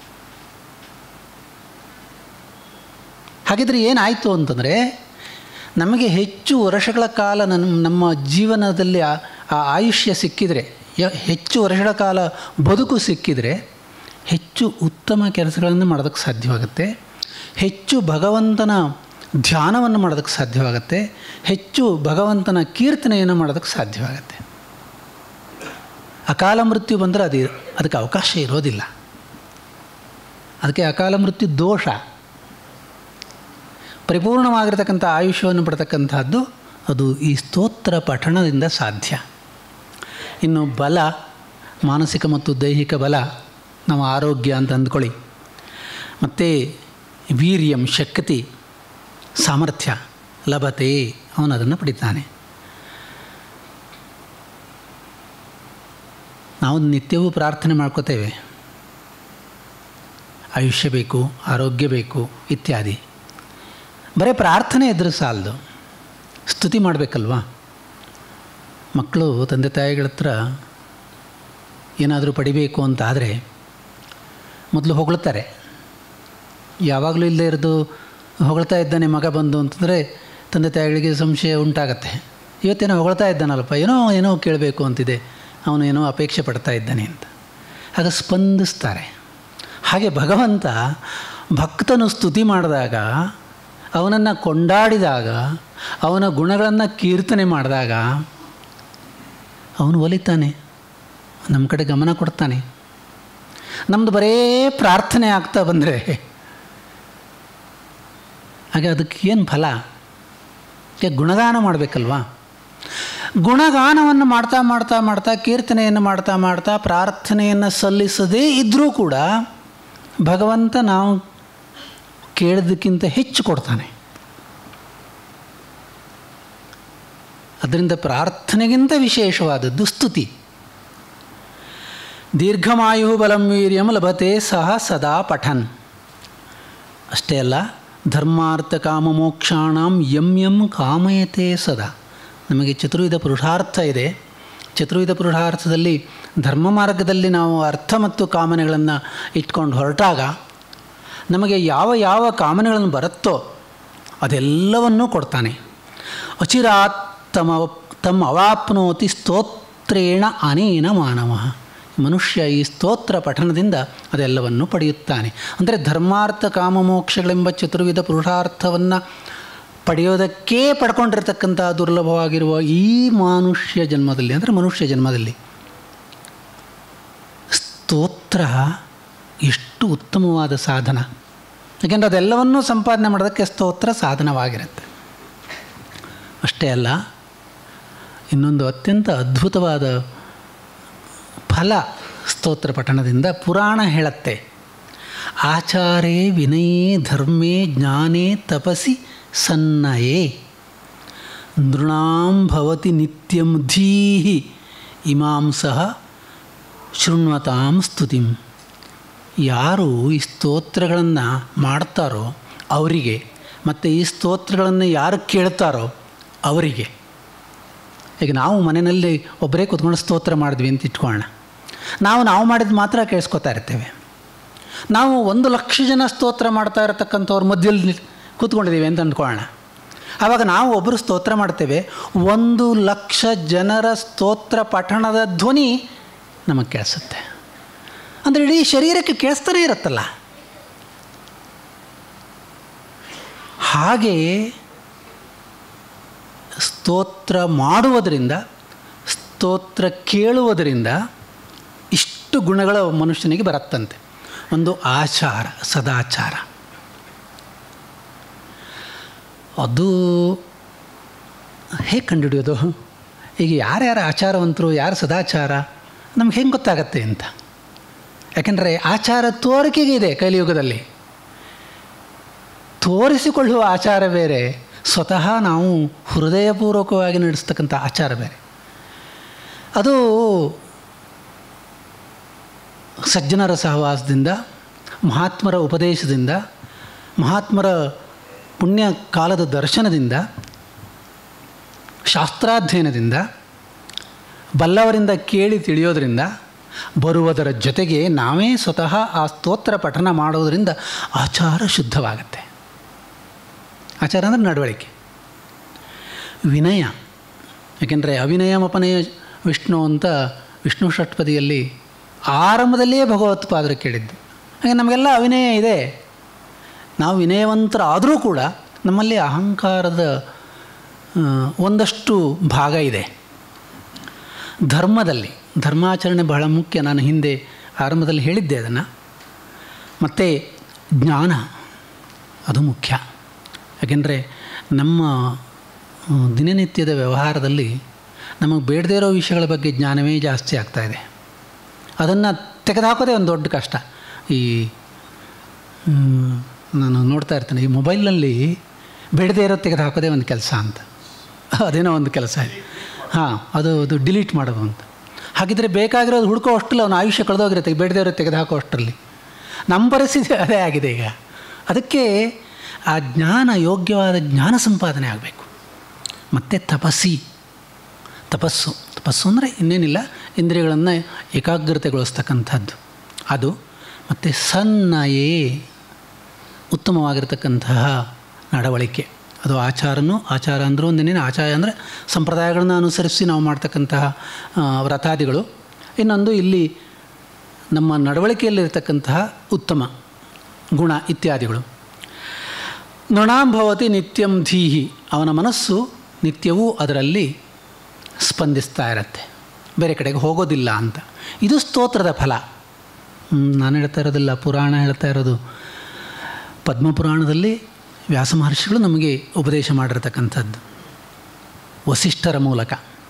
ಹಾಗಿದ್ರೆ ಏನಾಯಿತು ಅಂತಂದರೆ ನಮಗೆ ಹೆಚ್ಚು ವರ್ಷಗಳ ಕಾಲ ನನ್ನ ನಮ್ಮ ಜೀವನದಲ್ಲಿ ಆ ಆ ಆಯುಷ್ಯ ಸಿಕ್ಕಿದರೆ ಯ- ಹೆಚ್ಚು ವರ್ಷಗಳ ಕಾಲ ಬದುಕು ಸಿಕ್ಕಿದರೆ ಹೆಚ್ಚು ಉತ್ತಮ ಕೆಲಸಗಳನ್ನು ಮಾಡೋದಕ್ಕೆ ಸಾಧ್ಯವಾಗುತ್ತೆ ಹೆಚ್ಚು ಭಗವಂತನ ಧ್ಯಾನವನ್ನು ಮಾಡೋದಕ್ಕೆ ಸಾಧ್ಯವಾಗುತ್ತೆ ಹೆಚ್ಚು ಭಗವಂತನ ಕೀರ್ತನೆಯನ್ನು ಮಾಡೋದಕ್ಕೆ ಸಾಧ್ಯವಾಗುತ್ತೆ ಅಕಾಲ ಮೃತ್ಯು ಬಂದರೆ ಅದು ಅದಕ್ಕೆ ಅವಕಾಶ ಇರೋದಿಲ್ಲ ಅದಕ್ಕೆ ಅಕಾಲ ಮೃತ್ಯು ದೋಷ ಪರಿಪೂರ್ಣವಾಗಿರ್ತಕ್ಕಂಥ ಆಯುಷ್ಯವನ್ನು ಪಡ್ತಕ್ಕಂಥದ್ದು ಅದು ಈ ಸ್ತೋತ್ರ ಪಠಣದಿಂದ ಸಾಧ್ಯ ಇನ್ನು ಬಲ ಮಾನಸಿಕ ಮತ್ತು ದೈಹಿಕ ಬಲ ನಾವು ಆರೋಗ್ಯ ಅಂತ ಅಂದ್ಕೊಳ್ಳಿ ಮತ್ತು ವೀರ್ಯಂ ಶಕ್ತಿ ಸಾಮರ್ಥ್ಯ ಲಭತೆ ಅವನು ಅದನ್ನು ಪಡಿತಾನೆ ನಾವು ನಿತ್ಯವೂ ಪ್ರಾರ್ಥನೆ ಮಾಡ್ಕೋತೇವೆ ಆಯುಷ್ಯ ಬೇಕು ಆರೋಗ್ಯ ಬೇಕು ಇತ್ಯಾದಿ ಬರೀ ಪ್ರಾರ್ಥನೆ ಇದ್ರೆ ಸಾಲದು ಸ್ತುತಿ ಮಾಡಬೇಕಲ್ವಾ ಮಕ್ಕಳು ತಂದೆ ತಾಯಿಗಳ ಹತ್ರ ಏನಾದರೂ ಪಡಿಬೇಕು ಅಂತ ಆದರೆ ಮೊದಲು ಹೊಗಳ್ತಾರೆ ಯಾವಾಗಲೂ ಇಲ್ಲದೆ ಇರೋದು ಹೊಗಳ್ತಾ ಇದ್ದಾನೆ ಮಗ ಬಂದು ಅಂತಂದರೆ ತಂದೆ ತಾಯಿಗಳಿಗೆ ಸಂಶಯ ಉಂಟಾಗತ್ತೆ ಇವತ್ತೇನೋ ಹೊಗಳ್ತಾ ಇದ್ದಾನಲ್ಲಪ್ಪ ಏನೋ ಏನೋ ಕೇಳಬೇಕು ಅಂತಿದೆ ಅವನು ಏನೋ ಅಪೇಕ್ಷೆ ಪಡ್ತಾ ಇದ್ದಾನೆ ಅಂತ ಆಗ ಸ್ಪಂದಿಸ್ತಾರೆ ಹಾಗೆ ಭಗವಂತ ಭಕ್ತನು ಸ್ತುತಿ ಮಾಡಿದಾಗ ಅವನನ್ನು ಕೊಂಡಾಡಿದಾಗ ಅವನ ಗುಣಗಳನ್ನು ಕೀರ್ತನೆ ಮಾಡಿದಾಗ ಅವನು ಒಲಿತಾನೆ ನಮ್ಮ ಕಡೆ ಗಮನ ಕೊಡ್ತಾನೆ ನಮ್ಮದು ಬರೇ ಪ್ರಾರ್ಥನೆ ಆಗ್ತಾ ಬಂದರೆ ಹಾಗೆ ಅದಕ್ಕೆ ಏನು ಫಲ ಯಾಕೆ ಗುಣಗಾನ ಮಾಡಬೇಕಲ್ವಾ ಗುಣಗಾನವನ್ನು ಮಾಡ್ತಾ ಮಾಡ್ತಾ ಮಾಡ್ತಾ ಕೀರ್ತನೆಯನ್ನು ಮಾಡ್ತಾ ಮಾಡ್ತಾ ಪ್ರಾರ್ಥನೆಯನ್ನು ಸಲ್ಲಿಸದೇ ಇದ್ದರೂ ಕೂಡ ಭಗವಂತ ನಾವು ಕೇಳಿದ್ದಕ್ಕಿಂತ ಹೆಚ್ಚು ಕೊಡ್ತಾನೆ ಅದರಿಂದ ಪ್ರಾರ್ಥನೆಗಿಂತ ವಿಶೇಷವಾದದ್ದು ಸ್ತುತಿ ದೀರ್ಘಮಾಯು ಬಲಂ ವೀರ್ಯಂ ಲಭತೆ ಸಹ ಸದಾ ಪಠನ್ ಅಷ್ಟೇ ಅಲ್ಲ ಧರ್ಮಾರ್ಥ ಕಾಮ ಮೋಕ್ಷಾಣಂ ಯಂ ಯಂ ಕಾಮಯತೆ ಸದಾ ನಮಗೆ ಚತುರ್ವಿಧ ಪುರುಷಾರ್ಥ ಇದೆ ಚತುರ್ವಿಧ ಪುರುಷಾರ್ಥದಲ್ಲಿ ಧರ್ಮ ಮಾರ್ಗದಲ್ಲಿ ನಾವು ಅರ್ಥ ಮತ್ತು ಕಾಮನೆಗಳನ್ನು ಇಟ್ಕೊಂಡು ಹೊರಟಾಗ ನಮಗೆ ಯಾವ ಯಾವ ಕಾಮನೆಗಳನ್ನು ಬರುತ್ತೋ ಅದೆಲ್ಲವನ್ನೂ ಕೊಡ್ತಾನೆ ಅಚಿರಾತ್ ತಮ ತಮ್ಮ ಅವಾಪ್ನೋತಿ ಸ್ತೋತ್ರೇಣ ಅನೇನ ಮಾನವ ಮನುಷ್ಯ ಈ ಸ್ತೋತ್ರ ಪಠಣದಿಂದ ಅದೆಲ್ಲವನ್ನು ಪಡೆಯುತ್ತಾನೆ ಅಂದರೆ ಧರ್ಮಾರ್ಥ ಕಾಮ ಮೋಕ್ಷಗಳೆಂಬ ಚತುರ್ವಿಧ ಪುರುಷಾರ್ಥವನ್ನು ಪಡೆಯೋದಕ್ಕೇ ಪಡ್ಕೊಂಡಿರ್ತಕ್ಕಂಥ ದುರ್ಲಭವಾಗಿರುವ ಈ ಮನುಷ್ಯ ಜನ್ಮದಲ್ಲಿ ಅಂದರೆ ಮನುಷ್ಯ ಜನ್ಮದಲ್ಲಿ ಸ್ತೋತ್ರ ಎಷ್ಟು ಉತ್ತಮವಾದ ಸಾಧನ ಯಾಕೆಂದರೆ ಅದೆಲ್ಲವನ್ನೂ ಸಂಪಾದನೆ ಮಾಡೋದಕ್ಕೆ ಸ್ತೋತ್ರ ಸಾಧನವಾಗಿರುತ್ತೆ ಅಷ್ಟೇ ಅಲ್ಲ ಇನ್ನೊಂದು ಅತ್ಯಂತ ಅದ್ಭುತವಾದ ಫಲ ಸ್ತೋತ್ರ ಪಠಣದಿಂದ ಪುರಾಣ ಹೇಳತ್ತೆ ಆಚಾರೇ ವಿನಯೇ ಧರ್ಮೇ ಜ್ಞಾನೇ ತಪಸಿ ಸನ್ನಯೇ ನೃಣಾಂ ಭವತಿ ನಿತ್ಯಂ ಧೀಹಿ ಇಮಾಂ ಸಹ ಶೃಣ್ವತಾಂ ಸ್ತುತಿಂ ಯಾರು ಈ ಸ್ತೋತ್ರಗಳನ್ನು ಮಾಡ್ತಾರೋ ಅವರಿಗೆ ಮತ್ತು ಈ ಸ್ತೋತ್ರಗಳನ್ನು ಯಾರು ಕೇಳ್ತಾರೋ ಅವರಿಗೆ ಈಗ ನಾವು ಮನೆಯಲ್ಲಿ ಒಬ್ಬರೇ ಕೂತ್ಕೊಂಡು ಸ್ತೋತ್ರ ಮಾಡಿದ್ವಿ ಅಂತ ಇಟ್ಕೊಳ್ಳೋಣ ನಾವು ನಾವು ಮಾಡಿದ ಮಾತ್ರ ಕೇಳಿಸ್ಕೊತಾ ಇರ್ತೇವೆ ನಾವು ಒಂದು ಲಕ್ಷ ಜನ ಸ್ತೋತ್ರ ಮಾಡ್ತಾ ಇರತಕ್ಕಂಥವ್ರ ಮಧ್ಯದಲ್ಲಿ ಕೂತ್ಕೊಂಡಿದ್ದೀವಿ ಅಂತ ಅಂದ್ಕೊಳ್ಳೋಣ ಆವಾಗ ನಾವು ಒಬ್ಬರು ಸ್ತೋತ್ರ ಮಾಡ್ತೇವೆ ಒಂದು ಲಕ್ಷ ಜನರ ಸ್ತೋತ್ರ ಪಠಣದ ಧ್ವನಿ ನಮಗೆ ಕೇಳಿಸುತ್ತೆ ಅಂದರೆ ಇಡೀ ಶರೀರಕ್ಕೆ ಕೇಳಿಸ್ತಾನೆ ಇರುತ್ತಲ್ಲ ಹಾಗೆ ಸ್ತೋತ್ರ ಮಾಡುವುದರಿಂದ ಸ್ತೋತ್ರ ಕೇಳುವುದರಿಂದ ಇಷ್ಟು ಗುಣಗಳು ಮನುಷ್ಯನಿಗೆ ಬರುತ್ತಂತೆ ಒಂದು ಆಚಾರ ಸದಾಚಾರ ಅದು ಹೇಗೆ ಕಂಡುಹಿಡಿಯೋದು ಈಗ ಯಾರ್ಯಾರು ಆಚಾರವಂತರು ಯಾರು ಸದಾಚಾರ ನಮ್ಗೆ ಹೆಂಗೆ ಗೊತ್ತಾಗತ್ತೆ ಅಂತ ಯಾಕೆಂದರೆ ಆಚಾರ ತೋರಿಕೆಗೆ ಇದೆ ಕಲಿಯುಗದಲ್ಲಿ ತೋರಿಸಿಕೊಳ್ಳುವ ಆಚಾರ ಬೇರೆ ಸ್ವತಃ ನಾವು ಹೃದಯಪೂರ್ವಕವಾಗಿ ನಡೆಸ್ತಕ್ಕಂಥ ಆಚಾರ ಬೇರೆ ಅದು ಸಜ್ಜನರ ಸಹವಾಸದಿಂದ ಮಹಾತ್ಮರ ಉಪದೇಶದಿಂದ ಮಹಾತ್ಮರ ಪುಣ್ಯ ಕಾಲದ ದರ್ಶನದಿಂದ ಶಾಸ್ತ್ರಾಧ್ಯಯನದಿಂದ ಬಲ್ಲವರಿಂದ ಕೇಳಿ ತಿಳಿಯೋದರಿಂದ ಬರುವುದರ ಜೊತೆಗೆ ನಾವೇ ಸ್ವತಃ ಆ ಸ್ತೋತ್ರ ಪಠನ ಮಾಡೋದರಿಂದ ಆಚಾರ ಶುದ್ಧವಾಗತ್ತೆ ಆಚಾರ ಅಂದರೆ ನಡವಳಿಕೆ ವಿನಯ ಏಕೆಂದರೆ ಅವಿನಯಮಪನಯ ವಿಷ್ಣು ಅಂತ ವಿಷ್ಣು ಷಟ್ಪದಿಯಲ್ಲಿ ಆರಂಭದಲ್ಲಿಯೇ ಭಗವತ್ಪಾದರು ಕೇಳಿದ್ದು ಹಾಗೆ ನಮಗೆಲ್ಲ ಅವಿನಯ ಇದೆ ನಾವು ವಿನಯವಂತರಾದರೂ ಕೂಡ ನಮ್ಮಲ್ಲಿ ಅಹಂಕಾರದ ಒಂದಷ್ಟು ಭಾಗ ಇದೆ ಧರ್ಮದಲ್ಲಿ ಧರ್ಮಾಚರಣೆ ಬಹಳ ಮುಖ್ಯ ನಾನು ಹಿಂದೆ ಆರಂಭದಲ್ಲಿ ಹೇಳಿದ್ದೆ ಅದನ್ನು ಮತ್ತು ಜ್ಞಾನ ಅದು ಮುಖ್ಯ ಯಾಕೆಂದರೆ ನಮ್ಮ ಆ, ದಿನನಿತ್ಯದ ವ್ಯವಹಾರದಲ್ಲಿ ನಮಗೆ ಬೇಡದೇ ಇರೋ ವಿಷಯಗಳ ಬಗ್ಗೆ ಜ್ಞಾನವೇ ಜಾಸ್ತಿ ಆಗ್ತಾಯಿದೆ ಅದನ್ನು ತೆಗೆದುಹಾಕೋದೇ ಒಂದು ದೊಡ್ಡ ಕಷ್ಟ ಈ ಹ್ಮ್, ನಾನು ನೋಡ್ತಾ ಇರ್ತೇನೆ ಈ ಮೊಬೈಲ್ನಲ್ಲಿ ಬೇಡದೇ ಇರೋ ತೆಗೆದುಹಾಕೋದೇ ಒಂದು ಕೆಲಸ ಅಂತ ಅದೇನೋ ಒಂದು ಕೆಲಸ ಇದೆ ಹಾಂ ಅದು ಅದು ಡಿಲೀಟ್ ಮಾಡೋದು ಅಂತ ಹಾಗಿದ್ರೆ ಬೇಕಾಗಿರೋದು ಹುಡ್ಕೋ ಅಷ್ಟರಲ್ಲಿ ಅವನ ಆಯುಷ್ಯ ಕಳೆದೋಗಿರುತ್ತೆ ಬೇಡದೇ ಇರೋ ತೆಗೆದುಹಾಕೋ ಅಷ್ಟರಲ್ಲಿ ನಮ್ಮ ಪರಿಸ್ಥಿತಿ ಅದೇ ಆಗಿದೆ ಈಗ ಅದಕ್ಕೆ ಆ ಜ್ಞಾನ ಯೋಗ್ಯವಾದ ಜ್ಞಾನ ಸಂಪಾದನೆ ಆಗಬೇಕು ಮತ್ತು ತಪಸ್ಸಿ ತಪಸ್ಸು ತಪಸ್ಸು ಅಂದರೆ ಇನ್ನೇನಿಲ್ಲ ಇಂದ್ರಿಯಗಳನ್ನು ಏಕಾಗ್ರತೆಗೊಳಿಸ್ತಕ್ಕಂಥದ್ದು ಅದು ಮತ್ತು ಸನ್ನಯೇ ಉತ್ತಮವಾಗಿರ್ತಕ್ಕಂತಹ ನಡವಳಿಕೆ ಅದು ಆಚಾರನೂ ಆಚಾರ ಅಂದರೂ ಒಂದೇನೇನು ಆಚಾರ ಅಂದರೆ ಸಂಪ್ರದಾಯಗಳನ್ನ ಅನುಸರಿಸಿ ನಾವು ಮಾಡ್ತಕ್ಕಂತಹ ಆ, ವ್ರತಾದಿಗಳು ಇನ್ನೊಂದು ಇಲ್ಲಿ ನಮ್ಮ ನಡವಳಿಕೆಯಲ್ಲಿರ್ತಕ್ಕಂತಹ ಉತ್ತಮ ಗುಣ ಇತ್ಯಾದಿಗಳು ನೃಣಾಂಭವತಿ ನಿತ್ಯಂ ಧೀಹಿ ಅವನ ಮನಸ್ಸು ನಿತ್ಯವೂ ಅದರಲ್ಲಿ ಸ್ಪಂದಿಸ್ತಾ ಇರತ್ತೆ ಬೇರೆ ಕಡೆಗೆ ಹೋಗೋದಿಲ್ಲ ಅಂತ ಇದು ಸ್ತೋತ್ರದ ಫಲ ಹ್ಮ್, ನಾನು ಹೇಳ್ತಾ ಇರೋದಿಲ್ಲ ಪುರಾಣ ಹೇಳ್ತಾ ಇರೋದು ಪದ್ಮಪುರಾಣದಲ್ಲಿ ವ್ಯಾಸ ಮಹರ್ಷಿಗಳು ನಮಗೆ ಉಪದೇಶ ಮಾಡಿರ್ತಕ್ಕಂಥದ್ದು ವಸಿಷ್ಠರ ಮೂಲಕ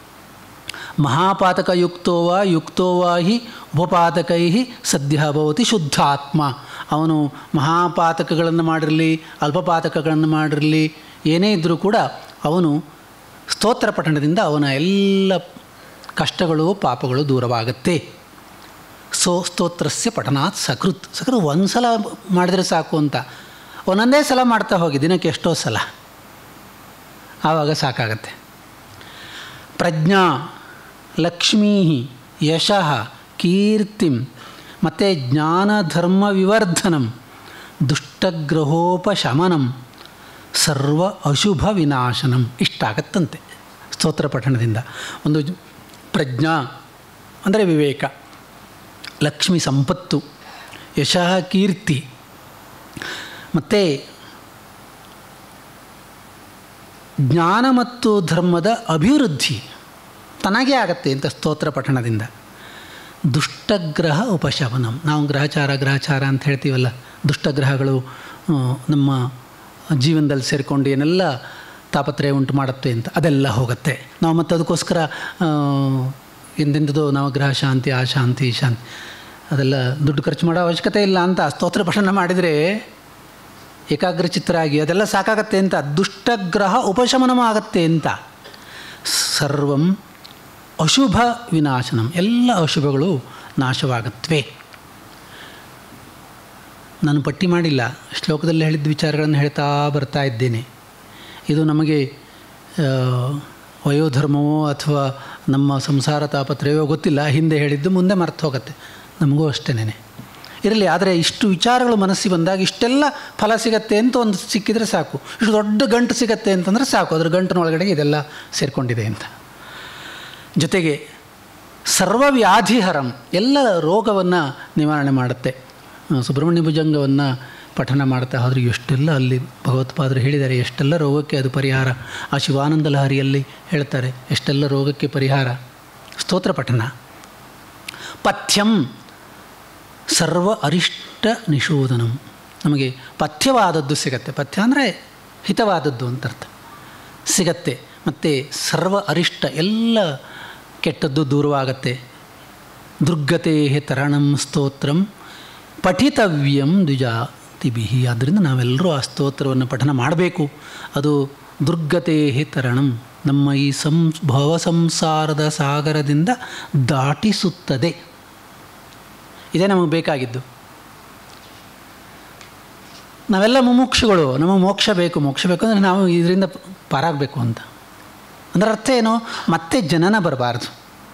ಮಹಾಪಾತಕಯುಕ್ತೋವ ಯುಕ್ತೋವಾ ಹಿ ಉಪಪಾತಕೈ ಸದ್ಯ ಭವತಿ ಶುದ್ಧಾತ್ಮ ಅವನು ಮಹಾಪಾತಕಗಳನ್ನು ಮಾಡಿರಲಿ ಅಲ್ಪಪಾತಕಗಳನ್ನು ಮಾಡಿರಲಿ ಏನೇ ಇದ್ದರೂ ಕೂಡ ಅವನು ಸ್ತೋತ್ರ ಪಠಣದಿಂದ ಅವನ ಎಲ್ಲ ಕಷ್ಟಗಳು ಪಾಪಗಳು ದೂರವಾಗುತ್ತೆ ಸೋ ಸ್ತೋತ್ರಸ್ಯ ಪಠನಾತ್ ಸಕೃತ್ ಸಕೃತ್ ಒಂದು ಸಲ ಮಾಡಿದರೆ ಸಾಕು ಅಂತ ಒಂದೊಂದೇ ಸಲ ಮಾಡ್ತಾ ಹೋಗಿ ದಿನಕ್ಕೆ ಎಷ್ಟೋ ಸಲ ಆವಾಗ ಸಾಕಾಗತ್ತೆ ಪ್ರಜ್ಞಾ ಲಕ್ಷ್ಮೀ ಯಶಃ ಕೀರ್ತಿಂ ಮತ್ತು ಜ್ಞಾನ ಧರ್ಮ ವಿವರ್ಧನಂ ದುಷ್ಟಗ್ರಹೋಪಶಮನಂ ಸರ್ವ ಅಶುಭ ವಿನಾಶನಂ ಇಷ್ಟಾಗತ್ತಂತೆ ಸ್ತೋತ್ರ ಪಠಣದಿಂದ ಒಂದು ಜ- ಪ್ರಜ್ಞಾ ಅಂದರೆ ವಿವೇಕ ಲಕ್ಷ್ಮಿ ಸಂಪತ್ತು ಯಶಃ ಕೀರ್ತಿ ಮತ್ತು ಜ್ಞಾನ ಮತ್ತು ಧರ್ಮದ ಅಭಿವೃದ್ಧಿ ತನಗೇ ಆಗತ್ತೆ ಅಂತ ಸ್ತೋತ್ರ ಪಠಣದಿಂದ ದುಷ್ಟಗ್ರಹ ಉಪಶಮನಂ ನಾವು ಗ್ರಹಚಾರ ಗ್ರಹಚಾರ ಅಂತ ಹೇಳ್ತೀವಲ್ಲ ದುಷ್ಟಗ್ರಹಗಳು ಆ, ನಮ್ಮ ಜೀವನದಲ್ಲಿ ಸೇರಿಕೊಂಡು ಏನೆಲ್ಲ ತಾಪತ್ರಯ ಉಂಟು ಮಾಡುತ್ತೆ ಅಂತ ಅದೆಲ್ಲ ಹೋಗುತ್ತೆ ನಾವು ಮತ್ತೆ ಅದಕ್ಕೋಸ್ಕರ ಆ, ಎಂದೆಂದದೋ ನಾವು ಗ್ರಹ ಶಾಂತಿ ಆ ಶಾಂತಿ ಈ ಶಾಂತಿ ಅದೆಲ್ಲ ದುಡ್ಡು ಖರ್ಚು ಮಾಡೋ ಅವಶ್ಯಕತೆ ಇಲ್ಲ ಅಂತ ಸ್ತೋತ್ರ ಪಠಣ ಮಾಡಿದರೆ ಏಕಾಗ್ರಚಿತ್ತರಾಗಿ ಅದೆಲ್ಲ ಸಾಕಾಗತ್ತೆ ಅಂತ ದುಷ್ಟಗ್ರಹ ಉಪಶಮನವೂ ಆಗತ್ತೆ ಅಂತ ಸರ್ವಂ ಅಶುಭ ವಿನಾಶನಂ ಎಲ್ಲ ಅಶುಭಗಳು ನಾಶವಾಗತ್ವೆ ನಾನು ಪಟ್ಟಿ ಮಾಡಿಲ್ಲ ಶ್ಲೋಕದಲ್ಲಿ ಹೇಳಿದ ವಿಚಾರಗಳನ್ನು ಹೇಳ್ತಾ ಬರ್ತಾ ಇದ್ದೇನೆ ಇದು ನಮಗೆ ಆ, ವಯೋಧರ್ಮವೋ ಅಥವಾ ನಮ್ಮ ಸಂಸಾರ ತಾಪತ್ರಯವೋ ಗೊತ್ತಿಲ್ಲ ಹಿಂದೆ ಹೇಳಿದ್ದು ಮುಂದೆ ಮರ್ತು ಹೋಗುತ್ತೆ ನಮಗೂ ಅಷ್ಟೇನೆ ಇರಲಿ ಆದರೆ ಇಷ್ಟು ವಿಚಾರಗಳು ಮನಸ್ಸಿಗೆ ಬಂದಾಗ ಇಷ್ಟೆಲ್ಲ ಫಲ ಸಿಗತ್ತೆ ಅಂತ ಒಂದು ಸಿಕ್ಕಿದರೆ ಸಾಕು ಇಷ್ಟು ದೊಡ್ಡ ಗಂಟು ಸಿಗತ್ತೆ ಅಂತಂದರೆ ಸಾಕು ಅದ್ರ ಗಂಟಿನೊಳಗಡೆ ಇದೆಲ್ಲ ಸೇರಿಕೊಂಡಿದೆ ಅಂತ ಜೊತೆಗೆ ಸರ್ವವ್ಯಾಧಿಹರಂ ಎಲ್ಲ ರೋಗವನ್ನು ನಿವಾರಣೆ ಮಾಡುತ್ತೆ ಆ, ಸುಬ್ರಹ್ಮಣ್ಯ ಭುಜಂಗವನ್ನು ಪಠನ ಮಾಡ್ತಾ ಹೋದರೆ ಎಷ್ಟೆಲ್ಲ ಅಲ್ಲಿ ಭಗವತ್ಪಾದರು ಹೇಳಿದ್ದಾರೆ ಎಷ್ಟೆಲ್ಲ ರೋಗಕ್ಕೆ ಅದು ಪರಿಹಾರ ಆ ಶಿವಾನಂದ ಲಹರಿಯಲ್ಲಿ ಹೇಳ್ತಾರೆ ಎಷ್ಟೆಲ್ಲ ರೋಗಕ್ಕೆ ಪರಿಹಾರ ಸ್ತೋತ್ರ ಪಠನ ಪಥ್ಯಂ ಸರ್ವ ಅರಿಷ್ಟ ನಿಷೂದನಂ ನಮಗೆ ಪಥ್ಯವಾದದ್ದು ಸಿಗತ್ತೆ ಪಥ್ಯ ಅಂದರೆ ಹಿತವಾದದ್ದು ಅಂತ ಅರ್ಥ ಸಿಗತ್ತೆ ಮತ್ತು ಸರ್ವ ಅರಿಷ್ಟ ಎಲ್ಲ ಕೆಟ್ಟದ್ದು ದೂರವಾಗತ್ತೆ ದುರ್ಗತೆ ತರಣಂ ಸ್ತೋತ್ರಂ ಪಠಿತವ್ಯಂ ದ್ವಿಜಾತಿಭಿ ಆದ್ದರಿಂದ ನಾವೆಲ್ಲರೂ ಆ ಸ್ತೋತ್ರವನ್ನು ಪಠನ ಮಾಡಬೇಕು ಅದು ದುರ್ಗತೆ ತರಣಂ ನಮ್ಮ ಈ ಸಂ ಭವ ಸಂಸಾರದ ಸಾಗರದಿಂದ ದಾಟಿಸುತ್ತದೆ ಇದೇ ನಮಗೆ ಬೇಕಾಗಿದ್ದು ನಾವೆಲ್ಲ ಮುಮುಕ್ಷುಗಳು ನಮಗೆ ಮೋಕ್ಷ ಬೇಕು ಮೋಕ್ಷ ಬೇಕು ಅಂದರೆ ನಾವು ಇದರಿಂದ ಪಾರಾಗಬೇಕು ಅಂತ ಅದರ ಅರ್ಥ ಏನು ಮತ್ತೆ ಜನನ ಬರಬಾರ್ದು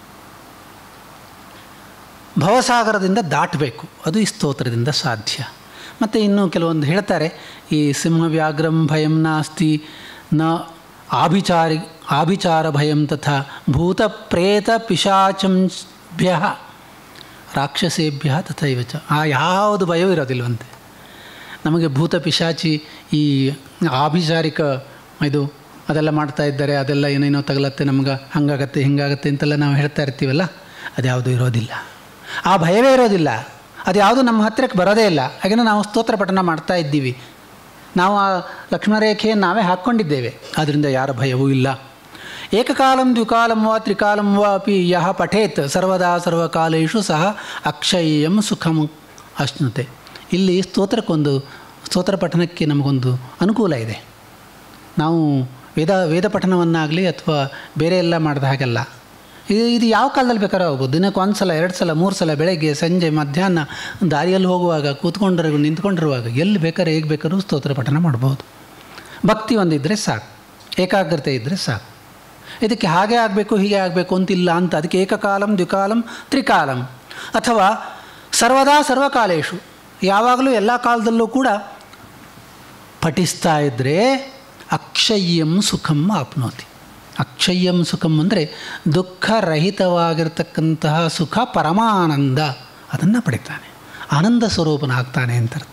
ಭವಸಾಗರದಿಂದ ದಾಟಬೇಕು ಅದು ಈ ಸ್ತೋತ್ರದಿಂದ ಸಾಧ್ಯ ಮತ್ತು ಇನ್ನು ಕೆಲವೊಂದು ಹೇಳ್ತಾರೆ ಈ ಸಿಂಹ ವ್ಯಾಘ್ರಂ ಭಯಂ ನಾಸ್ತಿ ನ ಆಭಿಚಾರಿ ಆಭಿಚಾರ ಭಯಂ ತಥಾ ಭೂತ ಪ್ರೇತ ಪಿಶಾಚಂಭ್ಯ ರಾಕ್ಷಸೇಭ್ಯ ತಥೈವ ಚ ಆ ಯಾವುದು ಭಯವೂ ಇರೋದಿಲ್ವಂತೆ ನಮಗೆ ಭೂತ ಪಿಶಾಚಿ ಈ ಆಭಿಚಾರಿಕ ಇದು ಅದೆಲ್ಲ ಮಾಡ್ತಾ ಇದ್ದಾರೆ ಅದೆಲ್ಲ ಏನೇನೋ ತಗಲತ್ತೆ ನಮ್ಗೆ ಹಂಗಾಗತ್ತೆ ಹಿಂಗಾಗತ್ತೆ ಅಂತೆಲ್ಲ ನಾವು ಹೇಳ್ತಾ ಇರ್ತೀವಲ್ಲ ಅದ್ಯಾವುದು ಇರೋದಿಲ್ಲ ಆ ಭಯವೇ ಇರೋದಿಲ್ಲ ಅದು ಯಾವುದು ನಮ್ಮ ಹತ್ತಿರಕ್ಕೆ ಬರೋದೇ ಇಲ್ಲ ಹಾಗೆಯೇ ನಾವು ಸ್ತೋತ್ರ ಪಠಣ ಮಾಡ್ತಾ ಇದ್ದೀವಿ ನಾವು ಆ ಲಕ್ಷ್ಮಣರೇಖೆಯನ್ನು ನಾವೇ ಹಾಕ್ಕೊಂಡಿದ್ದೇವೆ ಅದರಿಂದ ಯಾರ ಭಯವೂ ಇಲ್ಲ ಏಕಕಾಲಂ ದ್ವಿಕಾಲಂ ವಾ ತ್ರಿಕಾಲಂ ವಾ ಅಪಿ ಯಹ ಪಠೇತ್ ಸರ್ವದಾ ಸರ್ವಕಾಲೇಶು ಸಹ ಅಕ್ಷಯ್ಯಂ ಸುಖಂ ಅಶ್ನುತೆ ಇಲ್ಲಿ ಸ್ತೋತ್ರಕ್ಕೊಂದು ಸ್ತೋತ್ರ ಪಠನಕ್ಕೆ ನಮಗೊಂದು ಅನುಕೂಲ ಇದೆ ನಾವು ವೇದ ವೇದ ಪಠನವನ್ನಾಗಲಿ ಅಥವಾ ಬೇರೆ ಎಲ್ಲ ಮಾಡಿದ ಹಾಗೆಲ್ಲ ಇದು ಇದು ಯಾವ ಕಾಲದಲ್ಲಿ ಬೇಕಾದ್ರೂ ಆಗ್ಬೋದು ದಿನಕ್ಕೆ ಒಂದು ಸಲ ಎರಡು ಸಲ ಮೂರು ಸಲ ಬೆಳಗ್ಗೆ ಸಂಜೆ ಮಧ್ಯಾಹ್ನ ದಾರಿಯಲ್ಲಿ ಹೋಗುವಾಗ ಕೂತ್ಕೊಂಡಿರೋ ನಿಂತ್ಕೊಂಡಿರುವಾಗ ಎಲ್ಲಿ ಬೇಕಾದ್ರೆ ಹೇಗೆ ಬೇಕಾದ್ರೂ ಸ್ತೋತ್ರ ಪಠನ ಮಾಡ್ಬೋದು ಭಕ್ತಿ ಒಂದಿದ್ದರೆ ಸಾಕು ಏಕಾಗ್ರತೆ ಇದ್ದರೆ ಸಾಕು ಇದಕ್ಕೆ ಹಾಗೆ ಆಗಬೇಕು ಹೀಗೆ ಆಗಬೇಕು ಅಂತಿಲ್ಲ ಅಂತ ಅದಕ್ಕೆ ಏಕಕಾಲಂ ದ್ವಿಕಾಲಂ ತ್ರಿಕಾಲಂ ಅಥವಾ ಸರ್ವದಾ ಸರ್ವಕಾಲೇಶು ಯಾವಾಗಲೂ ಎಲ್ಲ ಕಾಲದಲ್ಲೂ ಕೂಡ ಪಠಿಸ್ತಾ ಇದ್ದರೆ ಅಕ್ಷಯ್ಯಂ ಸುಖಂ ಆಪ್ನೋತಿ ಅಕ್ಷಯ್ಯಂ ಸುಖಂ ಅಂದರೆ ದುಃಖರಹಿತವಾಗಿರ್ತಕ್ಕಂತಹ ಸುಖ ಪರಮಾನಂದ ಅದನ್ನು ಪಡಿತಾನೆ ಆನಂದ ಸ್ವರೂಪನಾಗ್ತಾನೆ ಅಂತ ಅರ್ಥ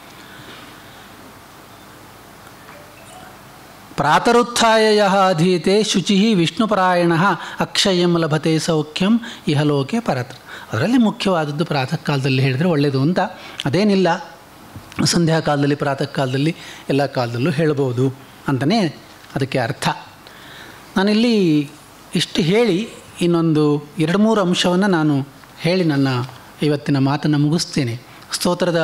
ಪ್ರಾತರುತ್ಥಾಯ ಯಹ ಅಧೀತೆ ಶುಚಿ ವಿಷ್ಣುಪರಾಯಣ ಅಕ್ಷಯಂ ಲಭತೆ ಸೌಖ್ಯಂ ಇಹಲೋಕೆ ಪರತ್ರ ಅದರಲ್ಲಿ ಮುಖ್ಯವಾದದ್ದು ಪ್ರಾತಃ ಕಾಲದಲ್ಲಿ ಹೇಳಿದರೆ ಒಳ್ಳೆಯದು ಅಂತ ಅದೇನಿಲ್ಲ ಸಂಧ್ಯಾ ಕಾಲದಲ್ಲಿ ಪ್ರಾತಃ ಕಾಲದಲ್ಲಿ ಎಲ್ಲ ಕಾಲದಲ್ಲೂ ಹೇಳ್ಬೋದು ಅಂತಲೇ ಅದಕ್ಕೆ ಅರ್ಥ ನಾನಿಲ್ಲಿ ಇಷ್ಟು ಹೇಳಿ ಇನ್ನೊಂದು ಎರಡು ಮೂರು ಅಂಶವನ್ನು ನಾನು ಹೇಳಿ ನನ್ನ ಇವತ್ತಿನ ಮಾತನ್ನು ಮುಗಿಸ್ತೇನೆ ಸ್ತೋತ್ರದ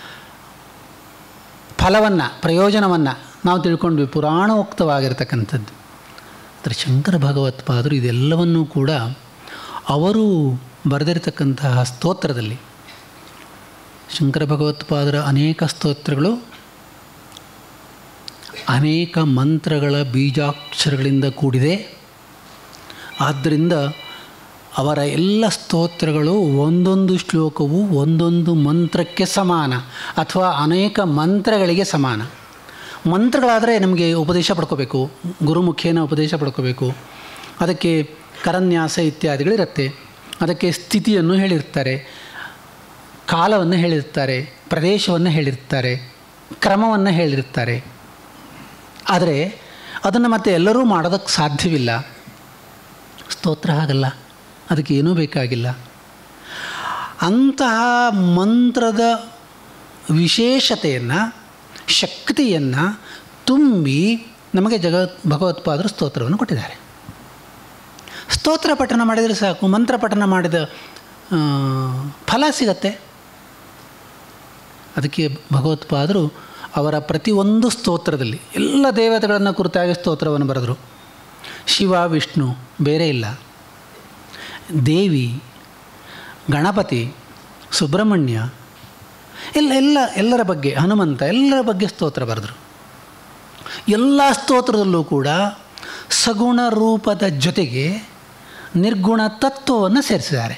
ಫಲವನ್ನು ಪ್ರಯೋಜನವನ್ನು ನಾವು ತಿಳ್ಕೊಂಡ್ವಿ ಪುರಾಣೋಕ್ತವಾಗಿರ್ತಕ್ಕಂಥದ್ದು ಆದರೆ ಶಂಕರ ಭಗವತ್ಪಾದರು ಇದೆಲ್ಲವನ್ನೂ ಕೂಡ ಅವರು ಬರೆದಿರತಕ್ಕಂತಹ ಸ್ತೋತ್ರದಲ್ಲಿ ಶಂಕರ ಭಗವತ್ಪಾದರ ಅನೇಕ ಸ್ತೋತ್ರಗಳು ಅನೇಕ ಮಂತ್ರಗಳ ಬೀಜಾಕ್ಷರಗಳಿಂದ ಕೂಡಿದೆ ಆದ್ದರಿಂದ ಅವರ ಎಲ್ಲ ಸ್ತೋತ್ರಗಳು ಒಂದೊಂದು ಶ್ಲೋಕವು ಒಂದೊಂದು ಮಂತ್ರಕ್ಕೆ ಸಮಾನ ಅಥವಾ ಅನೇಕ ಮಂತ್ರಗಳಿಗೆ ಸಮಾನ ಮಂತ್ರಗಳಾದರೆ ನಮಗೆ ಉಪದೇಶ ಪಡ್ಕೋಬೇಕು ಗುರುಮುಖೇನ ಉಪದೇಶ ಪಡ್ಕೋಬೇಕು ಅದಕ್ಕೆ ಕರನ್ಯಾಸ ಇತ್ಯಾದಿಗಳಿರುತ್ತೆ ಅದಕ್ಕೆ ಸ್ಥಿತಿಯನ್ನು ಹೇಳಿರ್ತಾರೆ ಕಾಲವನ್ನು ಹೇಳಿರ್ತಾರೆ ಪ್ರದೇಶವನ್ನು ಹೇಳಿರ್ತಾರೆ ಕ್ರಮವನ್ನು ಹೇಳಿರ್ತಾರೆ ಆದರೆ ಅದನ್ನು ಮತ್ತೆ ಎಲ್ಲರೂ ಮಾಡೋದಕ್ಕೆ ಸಾಧ್ಯವಿಲ್ಲ ಸ್ತೋತ್ರ ಹಾಗಲ್ಲ ಅದಕ್ಕೆ ಏನೂ ಬೇಕಾಗಿಲ್ಲ ಅಂತಹ ಮಂತ್ರದ ವಿಶೇಷತೆಯನ್ನು ಶಕ್ತಿಯನ್ನು ತುಂಬಿ ನಮಗೆ ಜಗತ್ ಭಗವತ್ಪಾದರು ಸ್ತೋತ್ರವನ್ನು ಕೊಟ್ಟಿದ್ದಾರೆ ಸ್ತೋತ್ರ ಪಠನ ಮಾಡಿದರೆ ಸಾಕು ಮಂತ್ರ ಪಠನ ಮಾಡಿದ ಫಲ ಸಿಗತ್ತೆ ಅದಕ್ಕೆ ಭಗವತ್ಪಾದರು ಅವರ ಪ್ರತಿಯೊಂದು ಸ್ತೋತ್ರದಲ್ಲಿ ಎಲ್ಲ ದೇವತೆಗಳನ್ನು ಕುರಿತಾಗಿ ಸ್ತೋತ್ರವನ್ನು ಬರೆದರು ಶಿವ ವಿಷ್ಣು ಬೇರೆ ಇಲ್ಲ ದೇವಿ ಗಣಪತಿ ಸುಬ್ರಹ್ಮಣ್ಯ ಎಲ್ಲ ಎಲ್ಲ ಎಲ್ಲರ ಬಗ್ಗೆ ಹನುಮಂತ ಎಲ್ಲರ ಬಗ್ಗೆ ಸ್ತೋತ್ರ ಬರೆದರು ಎಲ್ಲ ಸ್ತೋತ್ರದಲ್ಲೂ ಕೂಡ ಸಗುಣ ರೂಪದ ಜೊತೆಗೆ ನಿರ್ಗುಣ ತತ್ವವನ್ನು ಸೇರಿಸಿದ್ದಾರೆ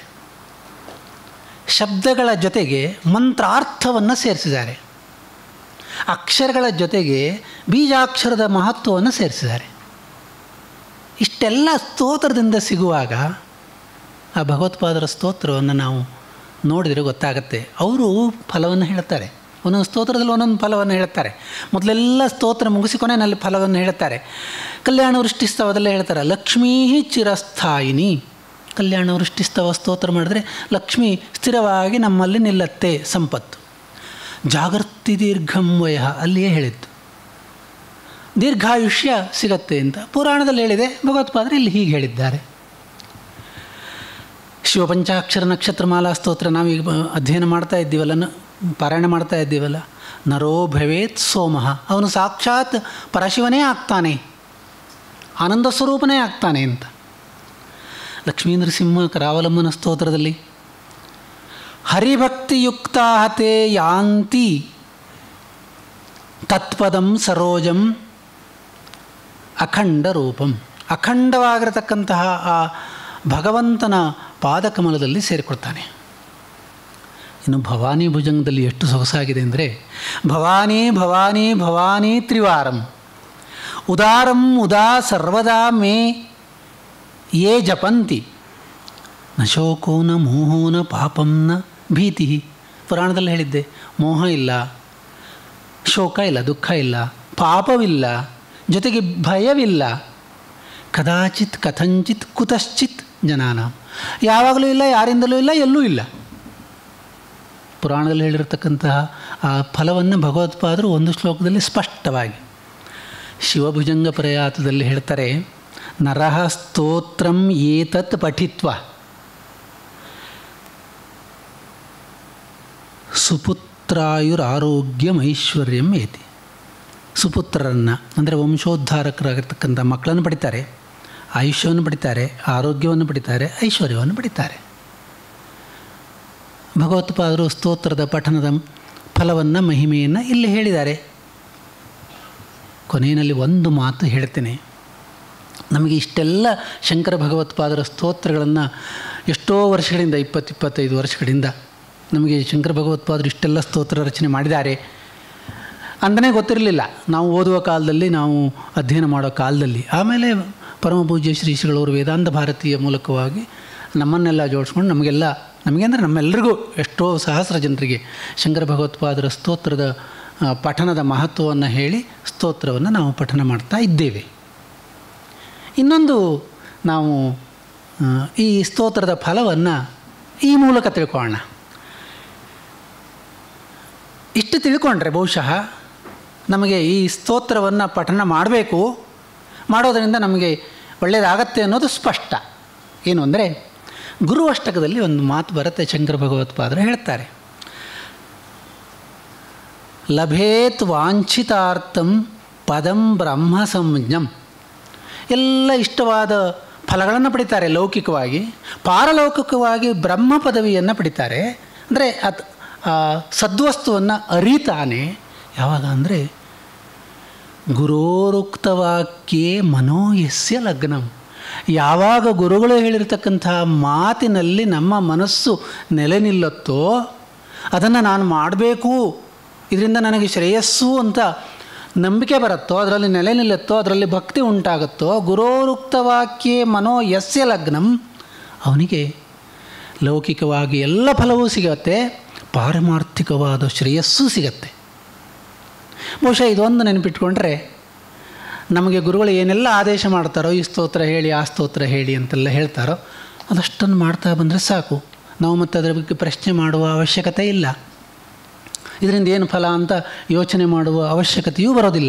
ಶಬ್ದಗಳ ಜೊತೆಗೆ ಮಂತ್ರಾರ್ಥವನ್ನು ಸೇರಿಸಿದ್ದಾರೆ ಅಕ್ಷರಗಳ ಜೊತೆಗೆ ಬೀಜಾಕ್ಷರದ ಮಹತ್ವವನ್ನು ಸೇರಿಸಿದ್ದಾರೆ ಇಷ್ಟೆಲ್ಲ ಸ್ತೋತ್ರದಿಂದ ಸಿಗುವಾಗ ಆ ಭಗವತ್ಪಾದರ ಸ್ತೋತ್ರವನ್ನು ನಾವು ನೋಡಿದರೆ ಗೊತ್ತಾಗುತ್ತೆ ಅವರು ಫಲವನ್ನು ಹೇಳ್ತಾರೆ ಒಂದೊಂದು ಸ್ತೋತ್ರದಲ್ಲಿ ಒಂದೊಂದು ಫಲವನ್ನು ಹೇಳ್ತಾರೆ ಮೊದಲೆಲ್ಲ ಸ್ತೋತ್ರ ಮುಗಿಸಿ ಕೊನೆಯಲ್ಲಿ ಫಲವನ್ನು ಹೇಳ್ತಾರೆ ಕಲ್ಯಾಣ ವೃಷ್ಟಿಸ್ತವದೆಲ್ಲ ಹೇಳ್ತಾರೆ ಲಕ್ಷ್ಮೀ ಚಿರಸ್ಥಾಯಿನಿ ಕಲ್ಯಾಣ ವೃಷ್ಟಿಸ್ತವ ಸ್ತೋತ್ರ ಮಾಡಿದ್ರೆ ಲಕ್ಷ್ಮಿ ಸ್ಥಿರವಾಗಿ ನಮ್ಮಲ್ಲಿ ನಿಲ್ಲತ್ತೆ ಸಂಪತ್ತು ಜಾಗರ್ತಿ ದೀರ್ಘಂ ವಯ ಅಲ್ಲಿಯೇ ಹೇಳಿತ್ತು ದೀರ್ಘಾಯುಷ್ಯ ಸಿಗತ್ತೆ ಅಂತ ಪುರಾಣದಲ್ಲಿ ಹೇಳಿದೆ ಭಗವತ್ಪಾದರೆ ಇಲ್ಲಿ ಹೀಗೆ ಹೇಳಿದ್ದಾರೆ ಶಿವಪಂಚಾಕ್ಷರ ನಕ್ಷತ್ರಮಾಲಾ ಸ್ತೋತ್ರ ನಾವೀಗ ಅಧ್ಯಯನ ಮಾಡ್ತಾ ಇದ್ದೀವಲ್ಲ ನ- ಪಾರಾಯಣ ಮಾಡ್ತಾ ಇದ್ದೀವಲ್ಲ ನರೋ ಭವೇತ್ ಸೋಮಃ ಅವನು ಸಾಕ್ಷಾತ್ ಪರಶಿವನೇ ಆಗ್ತಾನೆ ಆನಂದ ಸ್ವರೂಪನೇ ಆಗ್ತಾನೆ ಅಂತ ಲಕ್ಷ್ಮೀ ನರಸಿಂಹ ಕರಾವಲಂಬನ ಸ್ತೋತ್ರದಲ್ಲಿ ಹರಿಭಕ್ತಿಯುಕ್ತ ತೇ ಯಾಂತಿ ತತ್ಪದಂ ಸರೋಜಂ ಅಖಂಡ ರೂಪಂ ಅಖಂಡವಾಗಿರತಕ್ಕಂತಹ ಆ ಭಗವಂತನ ಪಾದಕಮಲದಲ್ಲಿ ಸೇರಿಕೊಳ್ತಾನೆ ಇನ್ನು ಭವಾನಿ ಭುಜಂಗದಲ್ಲಿ ಎಷ್ಟು ಸೊಗಸಾಗಿದೆ ಅಂದರೆ ಭವಾನಿ ಭವಾನಿ ಭವಾನಿ ತ್ರಿವಾರಂ ಉದಾರಂ ಉದಾ ಸರ್ವದಾ ಮೇ ಯೇ ಜಪಂತಿ ನ ಶೋಕೋ ನ ಮೋಹೋ ನ ಪಾಪಂ ನ ಭೀತಿ ಪುರಾಣದಲ್ಲಿ ಹೇಳಿದ್ದೆ ಮೋಹ ಇಲ್ಲ ಶೋಕ ಇಲ್ಲ ದುಃಖ ಇಲ್ಲ ಪಾಪವಿಲ್ಲ ಜೊತೆಗೆ ಭಯವಿಲ್ಲ ಕದಾಚಿತ್ ಕಥಂಚಿತ್ ಕುತಶ್ಚಿತ್ ಜನಾನ ಯಾವಾಗಲೂ ಇಲ್ಲ ಯಾರಿಂದಲೂ ಇಲ್ಲ ಎಲ್ಲೂ ಇಲ್ಲ ಪುರಾಣದಲ್ಲಿ ಹೇಳಿರ್ತಕ್ಕಂತಹ ಆ ಫಲವನ್ನು ಭಗವತ್ಪಾದರು ಒಂದು ಶ್ಲೋಕದಲ್ಲಿ ಸ್ಪಷ್ಟವಾಗಿ ಶಿವಭುಜಂಗ ಪ್ರಯಾತದಲ್ಲಿ ಹೇಳ್ತಾರೆ ನರಹ ಸ್ತೋತ್ರಂ ಏತತ್ ಪಠಿತ್ವ ಸುಪುತ್ರಾಯುರಾರೋಗ್ಯಂ ಐಶ್ವರ್ಯಂ ಏತಿ ಸುಪುತ್ರರನ್ನು ಅಂದರೆ ವಂಶೋದ್ಧಾರಕರಾಗಿರ್ತಕ್ಕಂಥ ಮಕ್ಕಳನ್ನು ಪಡಿತಾರೆ ಆಯುಷ್ಯವನ್ನು ಪಡಿತಾರೆ ಆರೋಗ್ಯವನ್ನು ಪಡಿತಾರೆ ಐಶ್ವರ್ಯವನ್ನು ಪಡಿತಾರೆ ಭಗವತ್ಪಾದರು ಸ್ತೋತ್ರದ ಪಠನದ ಫಲವನ್ನು ಮಹಿಮೆಯನ್ನು ಇಲ್ಲಿ ಹೇಳಿದ್ದಾರೆ ಕೊನೆಯಲ್ಲಿ ಒಂದು ಮಾತು ಹೇಳ್ತೇನೆ ನಮಗೆ ಇಷ್ಟೆಲ್ಲ ಶಂಕರ ಭಗವತ್ಪಾದರ ಸ್ತೋತ್ರಗಳನ್ನು ಎಷ್ಟೋ ವರ್ಷಗಳಿಂದ ಇಪ್ಪತ್ತು ಇಪ್ಪತ್ತೈದು ವರ್ಷಗಳಿಂದ ನಮಗೆ ಶಂಕರ ಭಗವತ್ಪಾದರು ಇಷ್ಟೆಲ್ಲ ಸ್ತೋತ್ರ ರಚನೆ ಮಾಡಿದ್ದಾರೆ ಅಂತಲೇ ಗೊತ್ತಿರಲಿಲ್ಲ ನಾವು ಓದುವ ಕಾಲದಲ್ಲಿ ನಾವು ಅಧ್ಯಯನ ಮಾಡೋ ಕಾಲದಲ್ಲಿ ಆಮೇಲೆ ಪರಮ ಪೂಜ್ಯ ಶ್ರೀ ಶ್ರೀಗಳವರು ವೇದಾಂತ ಭಾರತೀಯ ಮೂಲಕವಾಗಿ ನಮ್ಮನ್ನೆಲ್ಲ ಜೋಡಿಸ್ಕೊಂಡು ನಮಗೆಲ್ಲ ನಮಗೆ ಅಂದರೆ ನಮ್ಮೆಲ್ಲರಿಗೂ ಎಷ್ಟೋ ಸಹಸ್ರ ಜನರಿಗೆ ಶಂಕರ ಭಗವತ್ಪಾದರ ಸ್ತೋತ್ರದ ಆ, ಪಠನದ ಮಹತ್ವವನ್ನು ಹೇಳಿ ಸ್ತೋತ್ರವನ್ನು ನಾವು ಪಠನ ಮಾಡ್ತಾ ಇದ್ದೇವೆ ಇನ್ನೊಂದು ನಾವು ಆ, ಈ ಸ್ತೋತ್ರದ ಫಲವನ್ನು ಈ ಮೂಲಕ ತಿಳ್ಕೊಳ್ಳೋಣ ಇಷ್ಟು ತಿಳ್ಕೊಂಡ್ರೆ ಬಹುಶಃ ನಮಗೆ ಈ ಸ್ತೋತ್ರವನ್ನು ಪಠನ ಮಾಡಬೇಕು ಮಾಡೋದರಿಂದ ನಮಗೆ ಒಳ್ಳೆಯದಾಗತ್ತೆ ಅನ್ನೋದು ಸ್ಪಷ್ಟ ಏನು ಅಂದರೆ ಗುರು ಅಷ್ಟಕದಲ್ಲಿ ಒಂದು ಮಾತು ಬರುತ್ತೆ ಶಂಕರ ಭಗವತ್ಪಾದರು ಹೇಳ್ತಾರೆ ಲಭೇತ್ ವಾಂಛಿತಾರ್ಥಂ ಪದಂ ಬ್ರಹ್ಮ ಸಂಜ್ಞಂ ಎಲ್ಲ ಇಷ್ಟವಾದ ಫಲಗಳನ್ನು ಪಡಿತಾರೆ ಲೌಕಿಕವಾಗಿ ಪಾರಲೌಕಿಕವಾಗಿ ಬ್ರಹ್ಮ ಪದವಿಯನ್ನು ಪಡಿತಾರೆ ಅಂದರೆ ಅದು ಸದ್ವಸ್ತುವನ್ನು ಅರಿತಾನೆ ಯಾವಾಗ ಅಂದರೆ ಗುರೋರುಕ್ತವಾಕ್ಯೇ ಮನೋಯಸ್ಯ ಲಗ್ನಂ ಯಾವಾಗ ಗುರುಗಳು ಹೇಳಿರ್ತಕ್ಕಂಥ ಮಾತಿನಲ್ಲಿ ನಮ್ಮ ಮನಸ್ಸು ನೆಲೆ ನಿಲ್ಲುತ್ತೋ ಅದನ್ನು ನಾನು ಮಾಡಬೇಕು ಇದರಿಂದ ನನಗೆ ಶ್ರೇಯಸ್ಸು ಅಂತ ನಂಬಿಕೆ ಬರುತ್ತೋ ಅದರಲ್ಲಿ ನೆಲೆ ನಿಲ್ಲುತ್ತೋ ಅದರಲ್ಲಿ ಭಕ್ತಿ ಉಂಟಾಗುತ್ತೋ ಗುರೋರುಕ್ತವಾಕ್ಯೇ ಮನೋ ಯಸ್ಯ ಲಗ್ನಂ ಅವನಿಗೆ ಲೌಕಿಕವಾಗಿ ಎಲ್ಲ ಫಲವೂ ಸಿಗತ್ತೆ ಪಾರಮಾರ್ಥಿಕವಾದ ಶ್ರೇಯಸ್ಸು ಸಿಗತ್ತೆ ಬಹುಶಃ ಇದೊಂದು ನೆನಪಿಟ್ಕೊಂಡ್ರೆ ನಮಗೆ ಗುರುಗಳು ಏನೆಲ್ಲ ಆದೇಶ ಮಾಡ್ತಾರೋ ಈ ಸ್ತೋತ್ರ ಹೇಳಿ ಆ ಸ್ತೋತ್ರ ಹೇಳಿ ಅಂತೆಲ್ಲ ಹೇಳ್ತಾರೋ ಅದಷ್ಟನ್ನು ಮಾಡ್ತಾ ಬಂದರೆ ಸಾಕು ನಾವು ಮತ್ತೆ ಅದರ ಬಗ್ಗೆ ಪ್ರಶ್ನೆ ಮಾಡುವ ಅವಶ್ಯಕತೆ ಇಲ್ಲ ಇದರಿಂದ ಏನು ಫಲ ಅಂತ ಯೋಚನೆ ಮಾಡುವ ಅವಶ್ಯಕತೆಯೂ ಬರೋದಿಲ್ಲ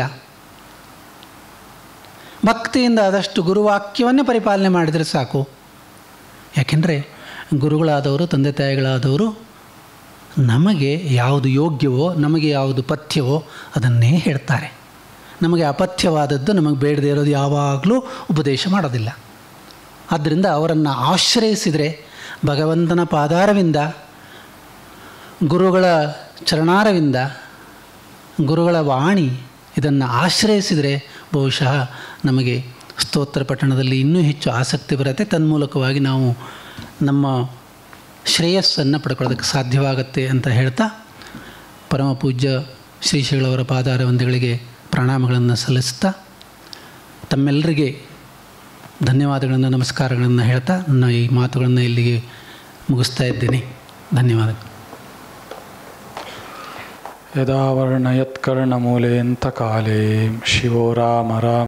ಭಕ್ತಿಯಿಂದ ಆದಷ್ಟು ಗುರುವಾಕ್ಯವನ್ನೇ ಪರಿಪಾಲನೆ ಮಾಡಿದರೆ ಸಾಕು ಯಾಕೆಂದರೆ ಗುರುಗಳಾದವರು ತಂದೆ ತಾಯಿಗಳಾದವರು ನಮಗೆ ಯಾವುದು ಯೋಗ್ಯವೋ ನಮಗೆ ಯಾವುದು ಪಥ್ಯವೋ ಅದನ್ನೇ ಹೇಳ್ತಾರೆ ನಮಗೆ ಅಪಥ್ಯವಾದದ್ದು ನಮಗೆ ಬೇಡದೇ ಇರೋದು ಯಾವಾಗಲೂ ಉಪದೇಶ ಮಾಡೋದಿಲ್ಲ ಆದ್ದರಿಂದ ಅವರನ್ನು ಆಶ್ರಯಿಸಿದರೆ ಭಗವಂತನ ಪಾದಾರವಿಂದ ಗುರುಗಳ ಚರಣಾರವಿಂದ ಗುರುಗಳ ವಾಣಿ ಇದನ್ನು ಆಶ್ರಯಿಸಿದರೆ ಬಹುಶಃ ನಮಗೆ ಸ್ತೋತ್ರ ಪಠಣದಲ್ಲಿ ಇನ್ನೂ ಹೆಚ್ಚು ಆಸಕ್ತಿ ಬರುತ್ತೆ ತನ್ಮೂಲಕವಾಗಿ ನಾವು ನಮ್ಮ ಶ್ರೇಯಸ್ಸನ್ನು ಪಡ್ಕೊಳ್ಳೋದಕ್ಕೆ ಸಾಧ್ಯವಾಗುತ್ತೆ ಅಂತ ಹೇಳ್ತಾ ಪರಮ ಪೂಜ್ಯ ಶ್ರೀ ಶ್ರೀಗಳವರ ಪಾದಾರ ವಂದಗಳಿಗೆ ಪ್ರಣಾಮಗಳನ್ನು ಸಲ್ಲಿಸ್ತಾ ತಮ್ಮೆಲ್ಲರಿಗೆ ಧನ್ಯವಾದಗಳನ್ನು ನಮಸ್ಕಾರಗಳನ್ನು ಹೇಳ್ತಾ ನನ್ನ ಈ ಮಾತುಗಳನ್ನು ಇಲ್ಲಿಗೆ ಮುಗಿಸ್ತಾ ಇದ್ದೀನಿ ಧನ್ಯವಾದಗಳು
ಯದಾ ವರ್ಣಯತ್ಕರ್ಣಮೂಲೇऽन्तकाले ಶಿವೋ ರಾಮ ರಾಮ